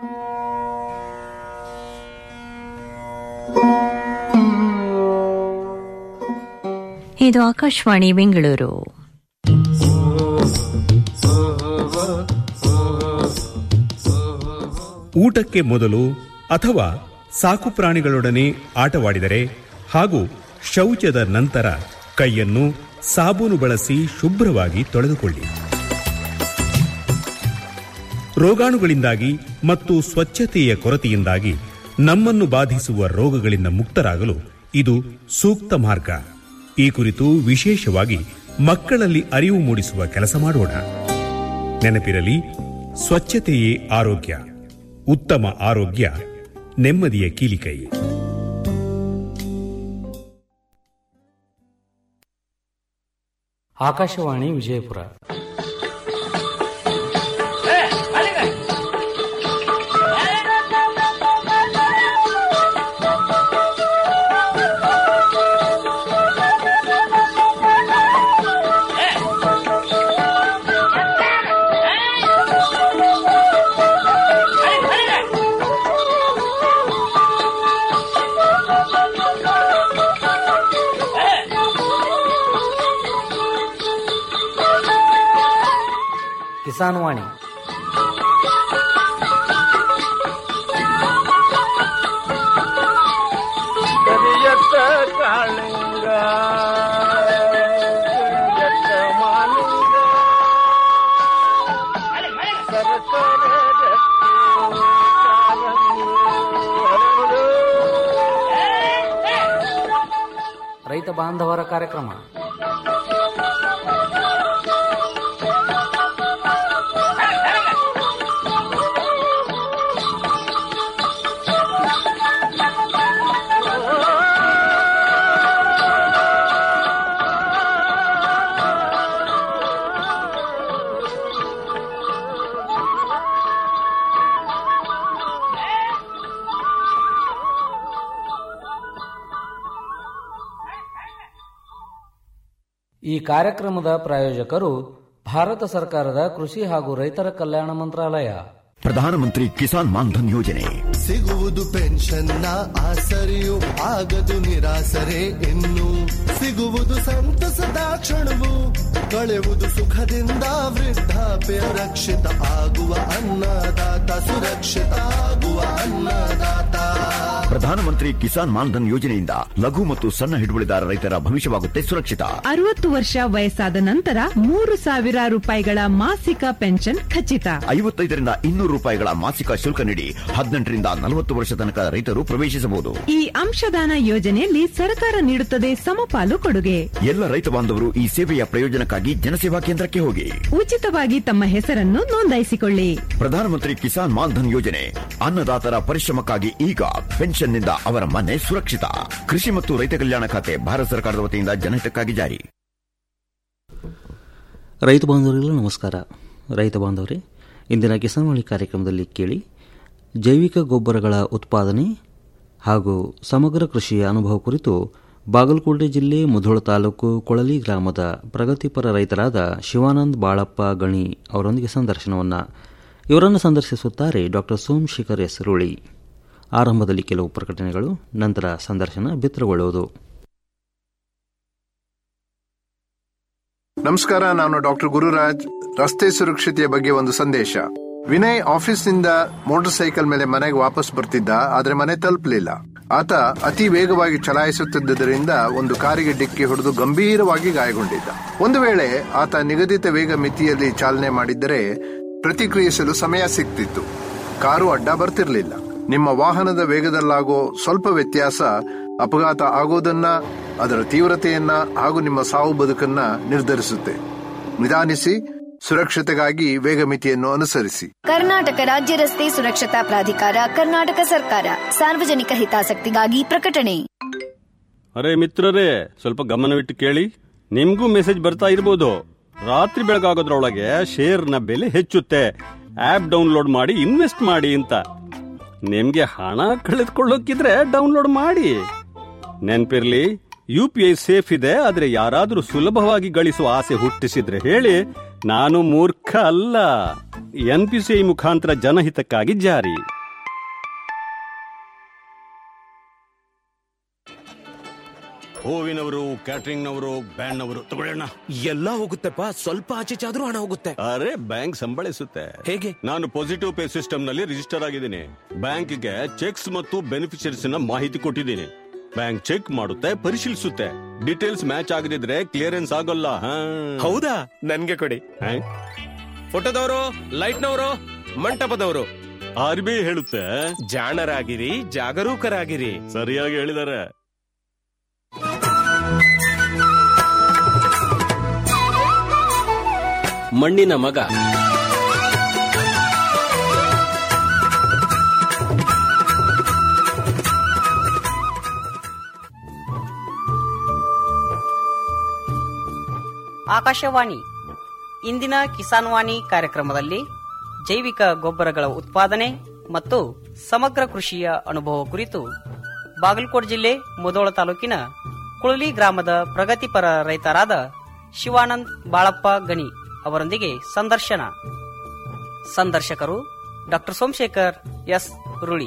ಇದು ಆಕಾಶವಾಣಿ ಬೆಂಗಳೂರು ಊಟಕ್ಕೆ ಮೊದಲು ಅಥವಾ ಸಾಕು ಪ್ರಾಣಿಗಳೊಡನೆ ಆಟವಾಡಿದರೆ ಹಾಗೂ ಶೌಚದ ನಂತರ ಕೈಯನ್ನು ಸಾಬೂನು ಬಳಸಿ ಶುಭ್ರವಾಗಿ ತೊಳೆದುಕೊಳ್ಳಿ ರೋಗಾಣುಗಳಿಂದಾಗಿ ಮತ್ತು ಸ್ವಚ್ಛತೆಯ ಕೊರತೆಯಿಂದಾಗಿ ನಮ್ಮನ್ನು ಬಾಧಿಸುವ ರೋಗಗಳಿಂದ ಮುಕ್ತರಾಗಲು ಇದು ಸೂಕ್ತ ಮಾರ್ಗ ಈ ಕುರಿತು ವಿಶೇಷವಾಗಿ ಮಕ್ಕಳಲ್ಲಿ ಅರಿವು ಮೂಡಿಸುವ ಕೆಲಸ ಮಾಡೋಣ ನೆನಪಿರಲಿ ಸ್ವಚ್ಛತೆಯೇ ಆರೋಗ್ಯ ಉತ್ತಮ ಆರೋಗ್ಯ ನೆಮ್ಮದಿಯ ಕೀಲಿಕೈ ಆಕಾಶವಾಣಿ ವಿಜಯಪುರ ಕಿಸಾನ್ ವಾಣಿ ಕರಿಯತ್ತ ಕಾಳಿಂಗ ಕರಿಯತ್ತ ಮಾಲಿಂಗ ಸರಸರ ರಕ್ತಿ ಕಾರಂಗಿ ಹರಡು. ರೈತ ಬಾಂಧವರ ಕಾರ್ಯಕ್ರಮ ಈ ಕಾರ್ಯಕ್ರಮದ ಪ್ರಾಯೋಜಕರು ಭಾರತ ಸರ್ಕಾರದ ಕೃಷಿ ಹಾಗೂ ರೈತರ ಕಲ್ಯಾಣ ಮಂತ್ರಾಲಯ ಪ್ರಧಾನಮಂತ್ರಿ ಕಿಸಾನ್ ಮಾನ್ಧನ್ ಯೋಜನೆ ಸಿಗುವುದು ಪೆನ್ಷನ್ನ ಆಸರೆಯು ಆಗದು ನಿರಾಸರೆ ಇನ್ನು ಸಿಗುವುದು ಸಂತಸದ ಕ್ಷಣವು ಕಳೆಯುವುದು ಸುಖದಿಂದ ವೃದ್ಧಾಪ್ಯ ರಕ್ಷಿತ ಆಗುವ ಅನ್ನದಾತ ಸುರಕ್ಷಿತ ಆಗುವ ಅನ್ನದಾತ ಪ್ರಧಾನಮಂತ್ರಿ ಕಿಸಾನ್ ಮಾನ್ಧನ್ ಯೋಜನೆಯಿಂದ ಲಘು ಮತ್ತು ಸಣ್ಣ ಹಿಡುವಳಿದಾರ ರೈತರ ಭವಿಷ್ಯವಾಗುತ್ತೆ ಸುರಕ್ಷಿತ ಅರವತ್ತು ವರ್ಷ ವಯಸ್ಸಾದ ನಂತರ ಮೂರು ಸಾವಿರ ರೂಪಾಯಿಗಳ ಮಾಸಿಕ ಪೆನ್ಷನ್ ಖಚಿತ ಐವತ್ತೈದರಿಂದ ಇನ್ನೂರು ರೂಪಾಯಿಗಳ ಮಾಸಿಕ ಶುಲ್ಕ ನೀಡಿ ಹದಿನೆಂಟರಿಂದ ನಲವತ್ತು ವರ್ಷ ತನಕ ರೈತರು ಪ್ರವೇಶಿಸಬಹುದು ಈ ಅಂಶದಾನ ಯೋಜನೆಯಲ್ಲಿ ಸರ್ಕಾರ ನೀಡುತ್ತದೆ ಸಮಪಾಲು ಕೊಡುಗೆ ಎಲ್ಲ ರೈತ ಬಾಂಧವರು ಈ ಸೇವೆಯ ಪ್ರಯೋಜನಕ್ಕಾಗಿ ಜನಸೇವಾ ಕೇಂದ್ರಕ್ಕೆ ಹೋಗಿ ಉಚಿತವಾಗಿ ತಮ್ಮ ಹೆಸರನ್ನು ನೋಂದಾಯಿಸಿಕೊಳ್ಳಿ ಪ್ರಧಾನಮಂತ್ರಿ ಕಿಸಾನ್ ಮಾನ್ಧನ್ ಯೋಜನೆ ಅನ್ನದಾತರ ಪರಿಶ್ರಮಕ್ಕಾಗಿ ಈಗ ಪೆನ್ಷನ್ನಿಂದ ಅವರ ಮನೆ ಸುರಕ್ಷಿತ ಕೃಷಿ ಮತ್ತು ರೈತ ಕಲ್ಯಾಣ ಖಾತೆ ಭಾರತ ಸರ್ಕಾರದ ವತಿಯಿಂದ ಜನಹಿತಕ್ಕಾಗಿ ಜಾರಿ ರೈತ ಬಾಂಧವರಿಗೆಲ್ಲ ನಮಸ್ಕಾರ ರೈತ ಬಾಂಧವರೇ ಇಂದಿನ ಕಿಸಾನ್ವಾಣಿ ಕಾರ್ಯಕ್ರಮದಲ್ಲಿ ಕೇಳಿ ಜೈವಿಕ ಗೊಬ್ಬರಗಳ ಉತ್ಪಾದನೆ ಹಾಗೂ ಸಮಗ್ರ ಕೃಷಿಯ ಅನುಭವ ಕುರಿತು ಬಾಗಲಕೋಟೆ ಜಿಲ್ಲೆ ಮುಧೋಳ ತಾಲೂಕು ಕೊಳಲಿ ಗ್ರಾಮದ ಪ್ರಗತಿಪರ ರೈತರಾದ ಶಿವಾನಂದ್ ಬಾಳಪ್ಪ ಗಣಿ ಅವರೊಂದಿಗೆ ಸಂದರ್ಶನವನ್ನು ಇವರನ್ನು ಸಂದರ್ಶಿಸುತ್ತಾರೆ ಡಾಕ್ಟರ್ ಸೋಮಶೇಖರ್ ಎಸ್ ರುಳಿ ಆರಂಭದಲ್ಲಿ ಕೆಲವು ಪ್ರಕಟಣೆಗಳು ನಂತರ ಸಂದರ್ಶನ ಬಿತ್ತರಗೊಳ್ಳುವುದು ನಮಸ್ಕಾರ ನಾನು ಡಾಕ್ಟರ್ ಗುರುರಾಜ್ ರಸ್ತೆ ಸುರಕ್ಷತೆಯ ಬಗ್ಗೆ ಒಂದು ಸಂದೇಶ ವಿನಯ್ ಆಫೀಸ್ನಿಂದ ಮೋಟಾರ್ ಸೈಕಲ್ ಮೇಲೆ ಮನೆಗೆ ವಾಪಸ್ ಬರ್ತಿದ್ದ ಆದ್ರೆ ಮನೆ ತಲುಪಲಿಲ್ಲ ಆತ ಅತಿ ವೇಗವಾಗಿ ಚಲಾಯಿಸುತ್ತಿದ್ದರಿಂದ ಒಂದು ಕಾರಿಗೆ ಡಿಕ್ಕಿ ಹೊಡೆದು ಗಂಭೀರವಾಗಿ ಗಾಯಗೊಂಡಿದ್ದ ಒಂದು ವೇಳೆ ಆತ ನಿಗದಿತ ವೇಗ ಮಿತಿಯಲ್ಲಿ ಚಾಲನೆ ಮಾಡಿದ್ದರೆ ಪ್ರತಿಕ್ರಿಯಿಸಲು ಸಮಯ ಸಿಗ್ತಿತ್ತು ಕಾರು ಅಡ್ಡ ಬರ್ತಿರ್ಲಿಲ್ಲ ನಿಮ್ಮ ವಾಹನದ ವೇಗದಲ್ಲಾಗೋ ಸ್ವಲ್ಪ ವ್ಯತ್ಯಾಸ ಅಪಘಾತ ಆಗೋದನ್ನ ಅದರ ತೀವ್ರತೆಯನ್ನ ಹಾಗೂ ನಿಮ್ಮ ಸಾವು ಬದುಕನ್ನ ನಿರ್ಧರಿಸುತ್ತೆ ನಿಧಾನಿಸಿ ಸುರಕ್ಷತೆಗಾಗಿ ವೇಗ ಮಿತಿಯನ್ನು ಅನುಸರಿಸಿ ಕರ್ನಾಟಕ ರಾಜ್ಯ ರಸ್ತೆ ಸುರಕ್ಷತಾ ಪ್ರಾಧಿಕಾರ ಕರ್ನಾಟಕ ಸರ್ಕಾರ ಸಾರ್ವಜನಿಕ ಹಿತಾಸಕ್ತಿಗಾಗಿ ಪ್ರಕಟಣೆ ಅರೆ ಮಿತ್ರರೇ ಸ್ವಲ್ಪ ಗಮನವಿಟ್ಟು ಕೇಳಿ ನಿಮ್ಗೂ ಮೆಸೇಜ್ ಬರ್ತಾ ಇರ್ಬೋದು ರಾತ್ರಿ ಬೆಳಗಾಗೋದ್ರೊಳಗೆ ಶೇರ್ನ ಬೆಲೆ ಹೆಚ್ಚುತ್ತೆ ಆಪ್ ಡೌನ್ಲೋಡ್ ಮಾಡಿ ಇನ್ವೆಸ್ಟ್ ಮಾಡಿ ಅಂತ ನಿಮ್ಗೆ ಹಣ ಕಳೆದುಕೊಳ್ಳೋಕಿದ್ರೆ ಡೌನ್ಲೋಡ್ ಮಾಡಿ ನೆನ್ಪಿರ್ಲಿ ಯು ಪಿ ಐ ಸೇಫ್ ಇದೆ ಆದ್ರೆ ಯಾರಾದ್ರೂ ಸುಲಭವಾಗಿ ಗಳಿಸುವ ಆಸೆ ಹುಟ್ಟಿಸಿದ್ರೆ ಹೇಳಿ ನಾನು ಮೂರ್ಖ ಅಲ್ಲ ಎನ್ ಪಿ ಸಿ ಮುಖಾಂತರ ಜನಹಿತಕ್ಕಾಗಿ ಜಾರಿ ಹೂವಿನವರು ಕ್ಯಾಟ್ರಿಂಗ್ನವರು ಬ್ಯಾಂಡ್ನವರು ತಗೊಳ್ಳೋಣ ಎಲ್ಲ ಹೋಗುತ್ತೆಪ್ಪ ಸ್ವಲ್ಪ ಆಚೆ ಚಾದ್ರೂ ಹಣ ಹೋಗುತ್ತೆ ಅರೆ ಬ್ಯಾಂಕ್ ಸಂಬಳಿಸುತ್ತೆ ಹೇಗೆ ನಾನು ಪಾಸಿಟಿವ್ ಪೇ ಸಿಸ್ಟಮ್ ನಲ್ಲಿ ರಿಜಿಸ್ಟರ್ ಆಗಿದ್ದೀನಿ ಬ್ಯಾಂಕ್ಗೆ ಚೆಕ್ಸ್ ಮತ್ತು ಬೆನಿಫಿಷರೀಸ್ ನ ಮಾಹಿತಿ ಕೊಟ್ಟಿದ್ದೀನಿ ಬ್ಯಾಂಕ್ ಚೆಕ್ ಮಾಡುತ್ತೆ ಪರಿಶೀಲಿಸುತ್ತೆ ಡೀಟೇಲ್ಸ್ ಮ್ಯಾಚ್ ಆಗದಿದ್ರೆ ಕ್ಲಿಯರೆನ್ಸ್ ಆಗೋಲ್ಲ ಹಾ. ಹೌದಾ ನನ್ಗೆ ಕೊಡಿ ಹಾ? ಫೋಟೋದವರು ಲೈಟ್ನವರು ಮಂಟಪದವರು ಆರ್ ಬಿ ಐ ಹೇಳುತ್ತೆ ಜಾಣರಾಗಿರಿ ಜಾಗರೂಕರಾಗಿರಿ ಸರಿಯಾಗಿ ಹೇಳಿದ್ದಾರೆ ಮಣ್ಣಿನ ಮಗ ಆಕಾಶವಾಣಿ ಇಂದಿನ ಕಿಸಾನ್ ವಾಣಿ ಕಾರ್ಯಕ್ರಮದಲ್ಲಿ ಜೈವಿಕ ಗೊಬ್ಬರಗಳ ಉತ್ಪಾದನೆ ಮತ್ತು ಸಮಗ್ರ ಕೃಷಿಯ ಅನುಭವ ಕುರಿತು ಬಾಗಲಕೋಟೆ ಜಿಲ್ಲೆ ಮುದೋಳ ತಾಲೂಕಿನ ಕುಳಲಿ ಗ್ರಾಮದ ಪ್ರಗತಿಪರ ರೈತರಾದ ಶಿವಾನಂದ್ ಬಾಳಪ್ಪ ಗಣಿ ಅವರೊಂದಿಗೆ ಸಂದರ್ಶನ ಸಂದರ್ಶಕರು ಡಾಕ್ಟರ್ ಸೋಮಶೇಖರ್ ಎಸ್ ರುಳಿ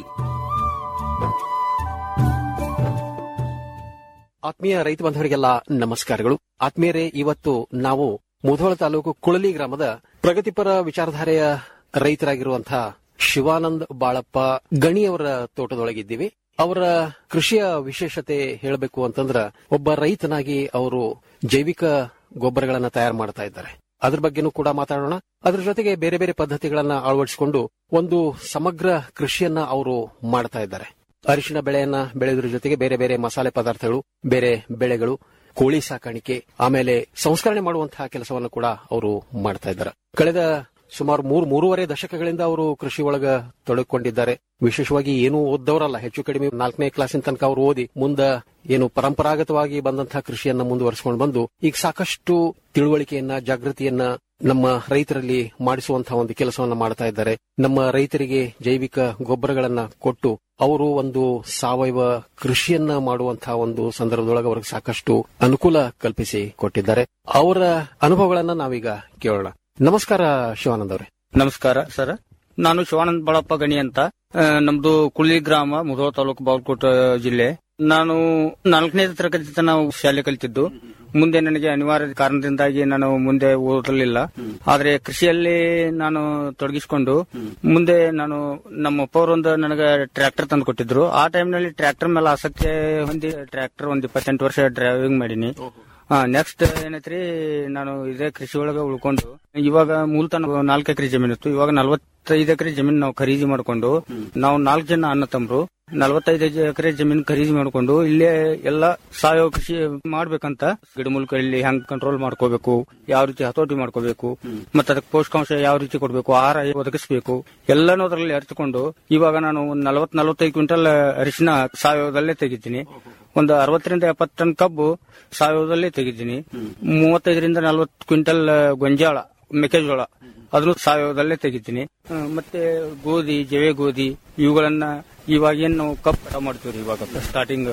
ಆತ್ಮೀಯ ರೈತ ಬಂಧುವರಿಗೆಲ್ಲ ನಮಸ್ಕಾರಗಳು ಆತ್ಮೀಯರೇ ಇವತ್ತು ನಾವು ಮುಧೋಳ ತಾಲೂಕು ಕುಳಲಿ ಗ್ರಾಮದ ಪ್ರಗತಿಪರ ವಿಚಾರಧಾರೆಯ ರೈತರಾಗಿರುವಂತಹ ಶಿವಾನಂದ್ ಬಾಳಪ್ಪ ಗಣಿಯವರ ತೋಟದೊಳಗಿದ್ದೀವಿ ಅವರ ಕೃಷಿಯ ವಿಶೇಷತೆ ಹೇಳಬೇಕು ಅಂತಂದ್ರ ಒಬ್ಬ ರೈತನಾಗಿ ಅವರು ಜೈವಿಕ ಗೊಬ್ಬರಗಳನ್ನ ತಯಾರು ಮಾಡ್ತಾ ಇದ್ದಾರೆ ಅದ್ರ ಬಗ್ಗೆನೂ ಕೂಡ ಮಾತಾಡೋಣ ಅದ್ರ ಜೊತೆಗೆ ಬೇರೆ ಬೇರೆ ಪದ್ಧತಿಗಳನ್ನ ಅಳವಡಿಸಿಕೊಂಡು ಒಂದು ಸಮಗ್ರ ಕೃಷಿಯನ್ನ ಅವರು ಮಾಡ್ತಾ ಇದ್ದಾರೆ ಅರಿಶಿನ ಬೆಳೆಯನ್ನ ಬೆಳೆಯೋದ್ರ ಜೊತೆಗೆ ಬೇರೆ ಬೇರೆ ಮಸಾಲೆ ಪದಾರ್ಥಗಳು ಬೇರೆ ಬೆಳೆಗಳು ಕೋಳಿ ಸಾಕಾಣಿಕೆ ಆಮೇಲೆ ಸಂಸ್ಕರಣೆ ಮಾಡುವಂತಹ ಕೆಲಸವನ್ನು ಕೂಡ ಅವರು ಮಾಡ್ತಾ ಇದ್ದಾರೆ ಕಳೆದ ಸುಮಾರು ಮೂರು ಮೂರುವರೆ ದಶಕಗಳಿಂದ ಅವರು ಕೃಷಿ ಒಳಗ ತೊಡಗಿಕೊಂಡಿದ್ದಾರೆ ವಿಶೇಷವಾಗಿ ಏನು ಓದ್ದವರಲ್ಲ ಹೆಚ್ಚು ಕಡಿಮೆ ನಾಲ್ಕನೇ ಕ್ಲಾಸಿನ ತನಕ ಅವರು ಓದಿ ಮುಂದ ಏನು ಪರಂಪರಾಗತವಾಗಿ ಬಂದಂತಹ ಕೃಷಿಯನ್ನ ಮುಂದುವರಿಸಿಕೊಂಡು ಬಂದು ಈಗ ಸಾಕಷ್ಟು ತಿಳುವಳಿಕೆಯನ್ನ ಜಾಗೃತಿಯನ್ನ ನಮ್ಮ ರೈತರಲ್ಲಿ ಮಾಡಿಸುವಂತಹ ಒಂದು ಕೆಲಸವನ್ನ ಮಾಡ್ತಾ ಇದ್ದಾರೆ ನಮ್ಮ ರೈತರಿಗೆ ಜೈವಿಕ ಗೊಬ್ಬರಗಳನ್ನ ಕೊಟ್ಟು ಅವರು ಒಂದು ಸಾವಯವ ಕೃಷಿಯನ್ನ ಮಾಡುವಂತಹ ಒಂದು ಸಂದರ್ಭದೊಳಗೆ ಅವ್ರಿಗೆ ಸಾಕಷ್ಟು ಅನುಕೂಲ ಕಲ್ಪಿಸಿ ಕೊಟ್ಟಿದ್ದಾರೆ ಅವರ ಅನುಭವಗಳನ್ನ ನಾವೀಗ ಕೇಳೋಣ ನಮಸ್ಕಾರ ಶಿವಾನಂದ್ ಅವರೇ ನಮಸ್ಕಾರ ಸರ್ ನಾನು ಶಿವಾನಂದ್ ಬಾಳಪ್ಪ ಗಣಿ ಅಂತ ಆ, ನಮ್ದು ಕುಳ್ಳಿ ಗ್ರಾಮ ಮುಧೋಳ ತಾಲೂಕು ಬಾಗಲಕೋಟೆ ಜಿಲ್ಲೆ ನಾನು ನಾಲ್ಕನೇ ತರಗತಿ ತನಕ ಶಾಲೆ ಕಲಿತಿದ್ದು ಮುಂದೆ ನನಗೆ ಅನಿವಾರ್ಯ ಕಾರಣದಿಂದಾಗಿ ನಾನು ಮುಂದೆ ಓದಲಿಲ್ಲ ಆದ್ರೆ ಕೃಷಿಯಲ್ಲಿ ನಾನು ತೊಡಗಿಸಿಕೊಂಡು ಮುಂದೆ ನಾನು ನಮ್ಮ ಅಪ್ಪವರೊಂದು ನನಗೆ ಟ್ರ್ಯಾಕ್ಟರ್ ತಂದು ಕೊಟ್ಟಿದ್ರು ಆ ಟೈಮ್ನಲ್ಲಿ ಟ್ರ್ಯಾಕ್ಟರ್ ಮೇಲೆ ಆಸಕ್ತಿ ಹೊಂದಿ ಟ್ರ್ಯಾಕ್ಟರ್ ಒಂದ್ ಇಪ್ಪತ್ತೆಂಟು ವರ್ಷ ಡ್ರೈವಿಂಗ್ ಮಾಡೀನಿ ನೆಕ್ಸ್ಟ್ ಏನೈತ್ರಿ ನಾನು ಇದೇ ಕೃಷಿ ಒಳಗ ಉಳ್ಕೊಂಡು ಇವಾಗ ಮೂಲತಃ ನಾವು ನಾಲ್ಕು ಎಕರೆ ಜಮೀನಿತ್ತು ಇವಾಗ ನಲವತ್ತೈದು ಎಕರೆ ಜಮೀನು ನಾವು ಖರೀದಿ ಮಾಡ್ಕೊಂಡು ನಾವು ನಾಲ್ಕು ಜನ ಅಣ್ಣ ತಮ್ಮರು ನಲವತ್ತೈದು ಎಕರೆ ಜಮೀನು ಖರೀದಿ ಮಾಡ್ಕೊಂಡು ಇಲ್ಲೇ ಎಲ್ಲ ಸಾವಯವ ಕೃಷಿ ಮಾಡ್ಬೇಕಂತ ಗಿಡಮೂಲಿಕೆ ಇಲ್ಲಿ ಹೆಂಗ್ ಕಂಟ್ರೋಲ್ ಮಾಡ್ಕೋಬೇಕು ಯಾವ ರೀತಿ ಹತೋಟಿ ಮಾಡ್ಕೋಬೇಕು ಮತ್ತೆ ಅದಕ್ಕೆ ಪೋಷಕಾಂಶ ಯಾವ ರೀತಿ ಕೊಡಬೇಕು ಆಹಾರ ಹೇಗೆ ಒದಗಿಸಬೇಕು ಎಲ್ಲಾನು ಅದರಲ್ಲಿ ಅರಿತುಕೊಂಡು ಇವಾಗ ನಾನು ಒಂದು ನಲವತ್ ನಲವತ್ತೈದು ಕ್ವಿಂಟಲ್ ಅರಿಶಿನ ಸಾವಯವದಲ್ಲೇ ತೆಗಿತೀನಿ ಒಂದು ಅರವತ್ತರಿಂದ ಎಪ್ಪತ್ತು ಟನ್ ಕಬ್ಬು ಸಾವಯವದಲ್ಲೇ ತೆಗಿದ್ದೀನಿ ಮೂವತ್ತೈದರಿಂದ ನಲವತ್ತು ಕ್ವಿಂಟಲ್ ಗೊಂಜಾಳ ಮೆಕ್ಕೆಜೋಳ ಅದನ್ನು ಸಾವಯವದಲ್ಲೇ ತೆಗಿತೀನಿ ಆ, ಮತ್ತೆ ಗೋಧಿ ಜವೆ ಗೋಧಿ ಇವುಗಳನ್ನ ಇವಾಗ ಏನ್ ನಾವು ಕಪ್ ಕಟಾವ್ ಮಾಡ್ತೀವಿ ಇವಾಗ ಸ್ಟಾರ್ಟಿಂಗ್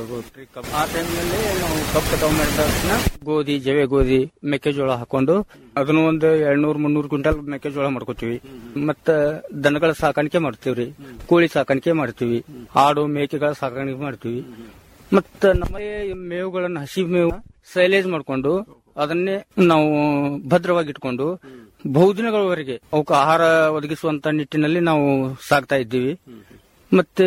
ಆ ಟೈಮ್ನಲ್ಲಿ ನಾವು ಕಪ್ ಕಟಾವ್ ಮಾಡಿದ ತಕ್ಷಣ ಗೋಧಿ ಜವೆ ಗೋಧಿ ಮೆಕ್ಕೆಜೋಳ ಹಾಕೊಂಡು ಅದನ್ನು ಒಂದು ಎರಡ್ನೂರ್ ಮುನ್ನೂರು ಕ್ವಿಂಟಲ್ ಮೆಕ್ಕೆಜೋಳ ಮಾಡ್ಕೋತೀವಿ ಮತ್ತ ದನಗಳ ಸಾಕಾಣಿಕೆ ಮಾಡ್ತೀವ್ರಿ ಕೋಳಿ ಸಾಕಾಣಿಕೆ ಮಾಡ್ತೀವಿ ಆಡು ಮೇಕೆಗಳ ಸಾಕಾಣಿಕೆ ಮಾಡ್ತೀವಿ ಮತ್ತ ನಮ್ಮ ಮೇವುಗಳನ್ನ ಹಸಿ ಮೇವು ಸೈಲೇಜ್ ಮಾಡ್ಕೊಂಡು ಅದನ್ನೇ ನಾವು ಭದ್ರವಾಗಿ ಇಟ್ಕೊಂಡು ಬಹುದಿನಗಳವರೆಗೆ ಅವಕ್ಕೆ ಆಹಾರ ಒದಗಿಸುವಂತ ನಿಟ್ಟಿನಲ್ಲಿ ನಾವು ಸಾಕ್ತಾ ಇದ್ದೀವಿ ಮತ್ತೆ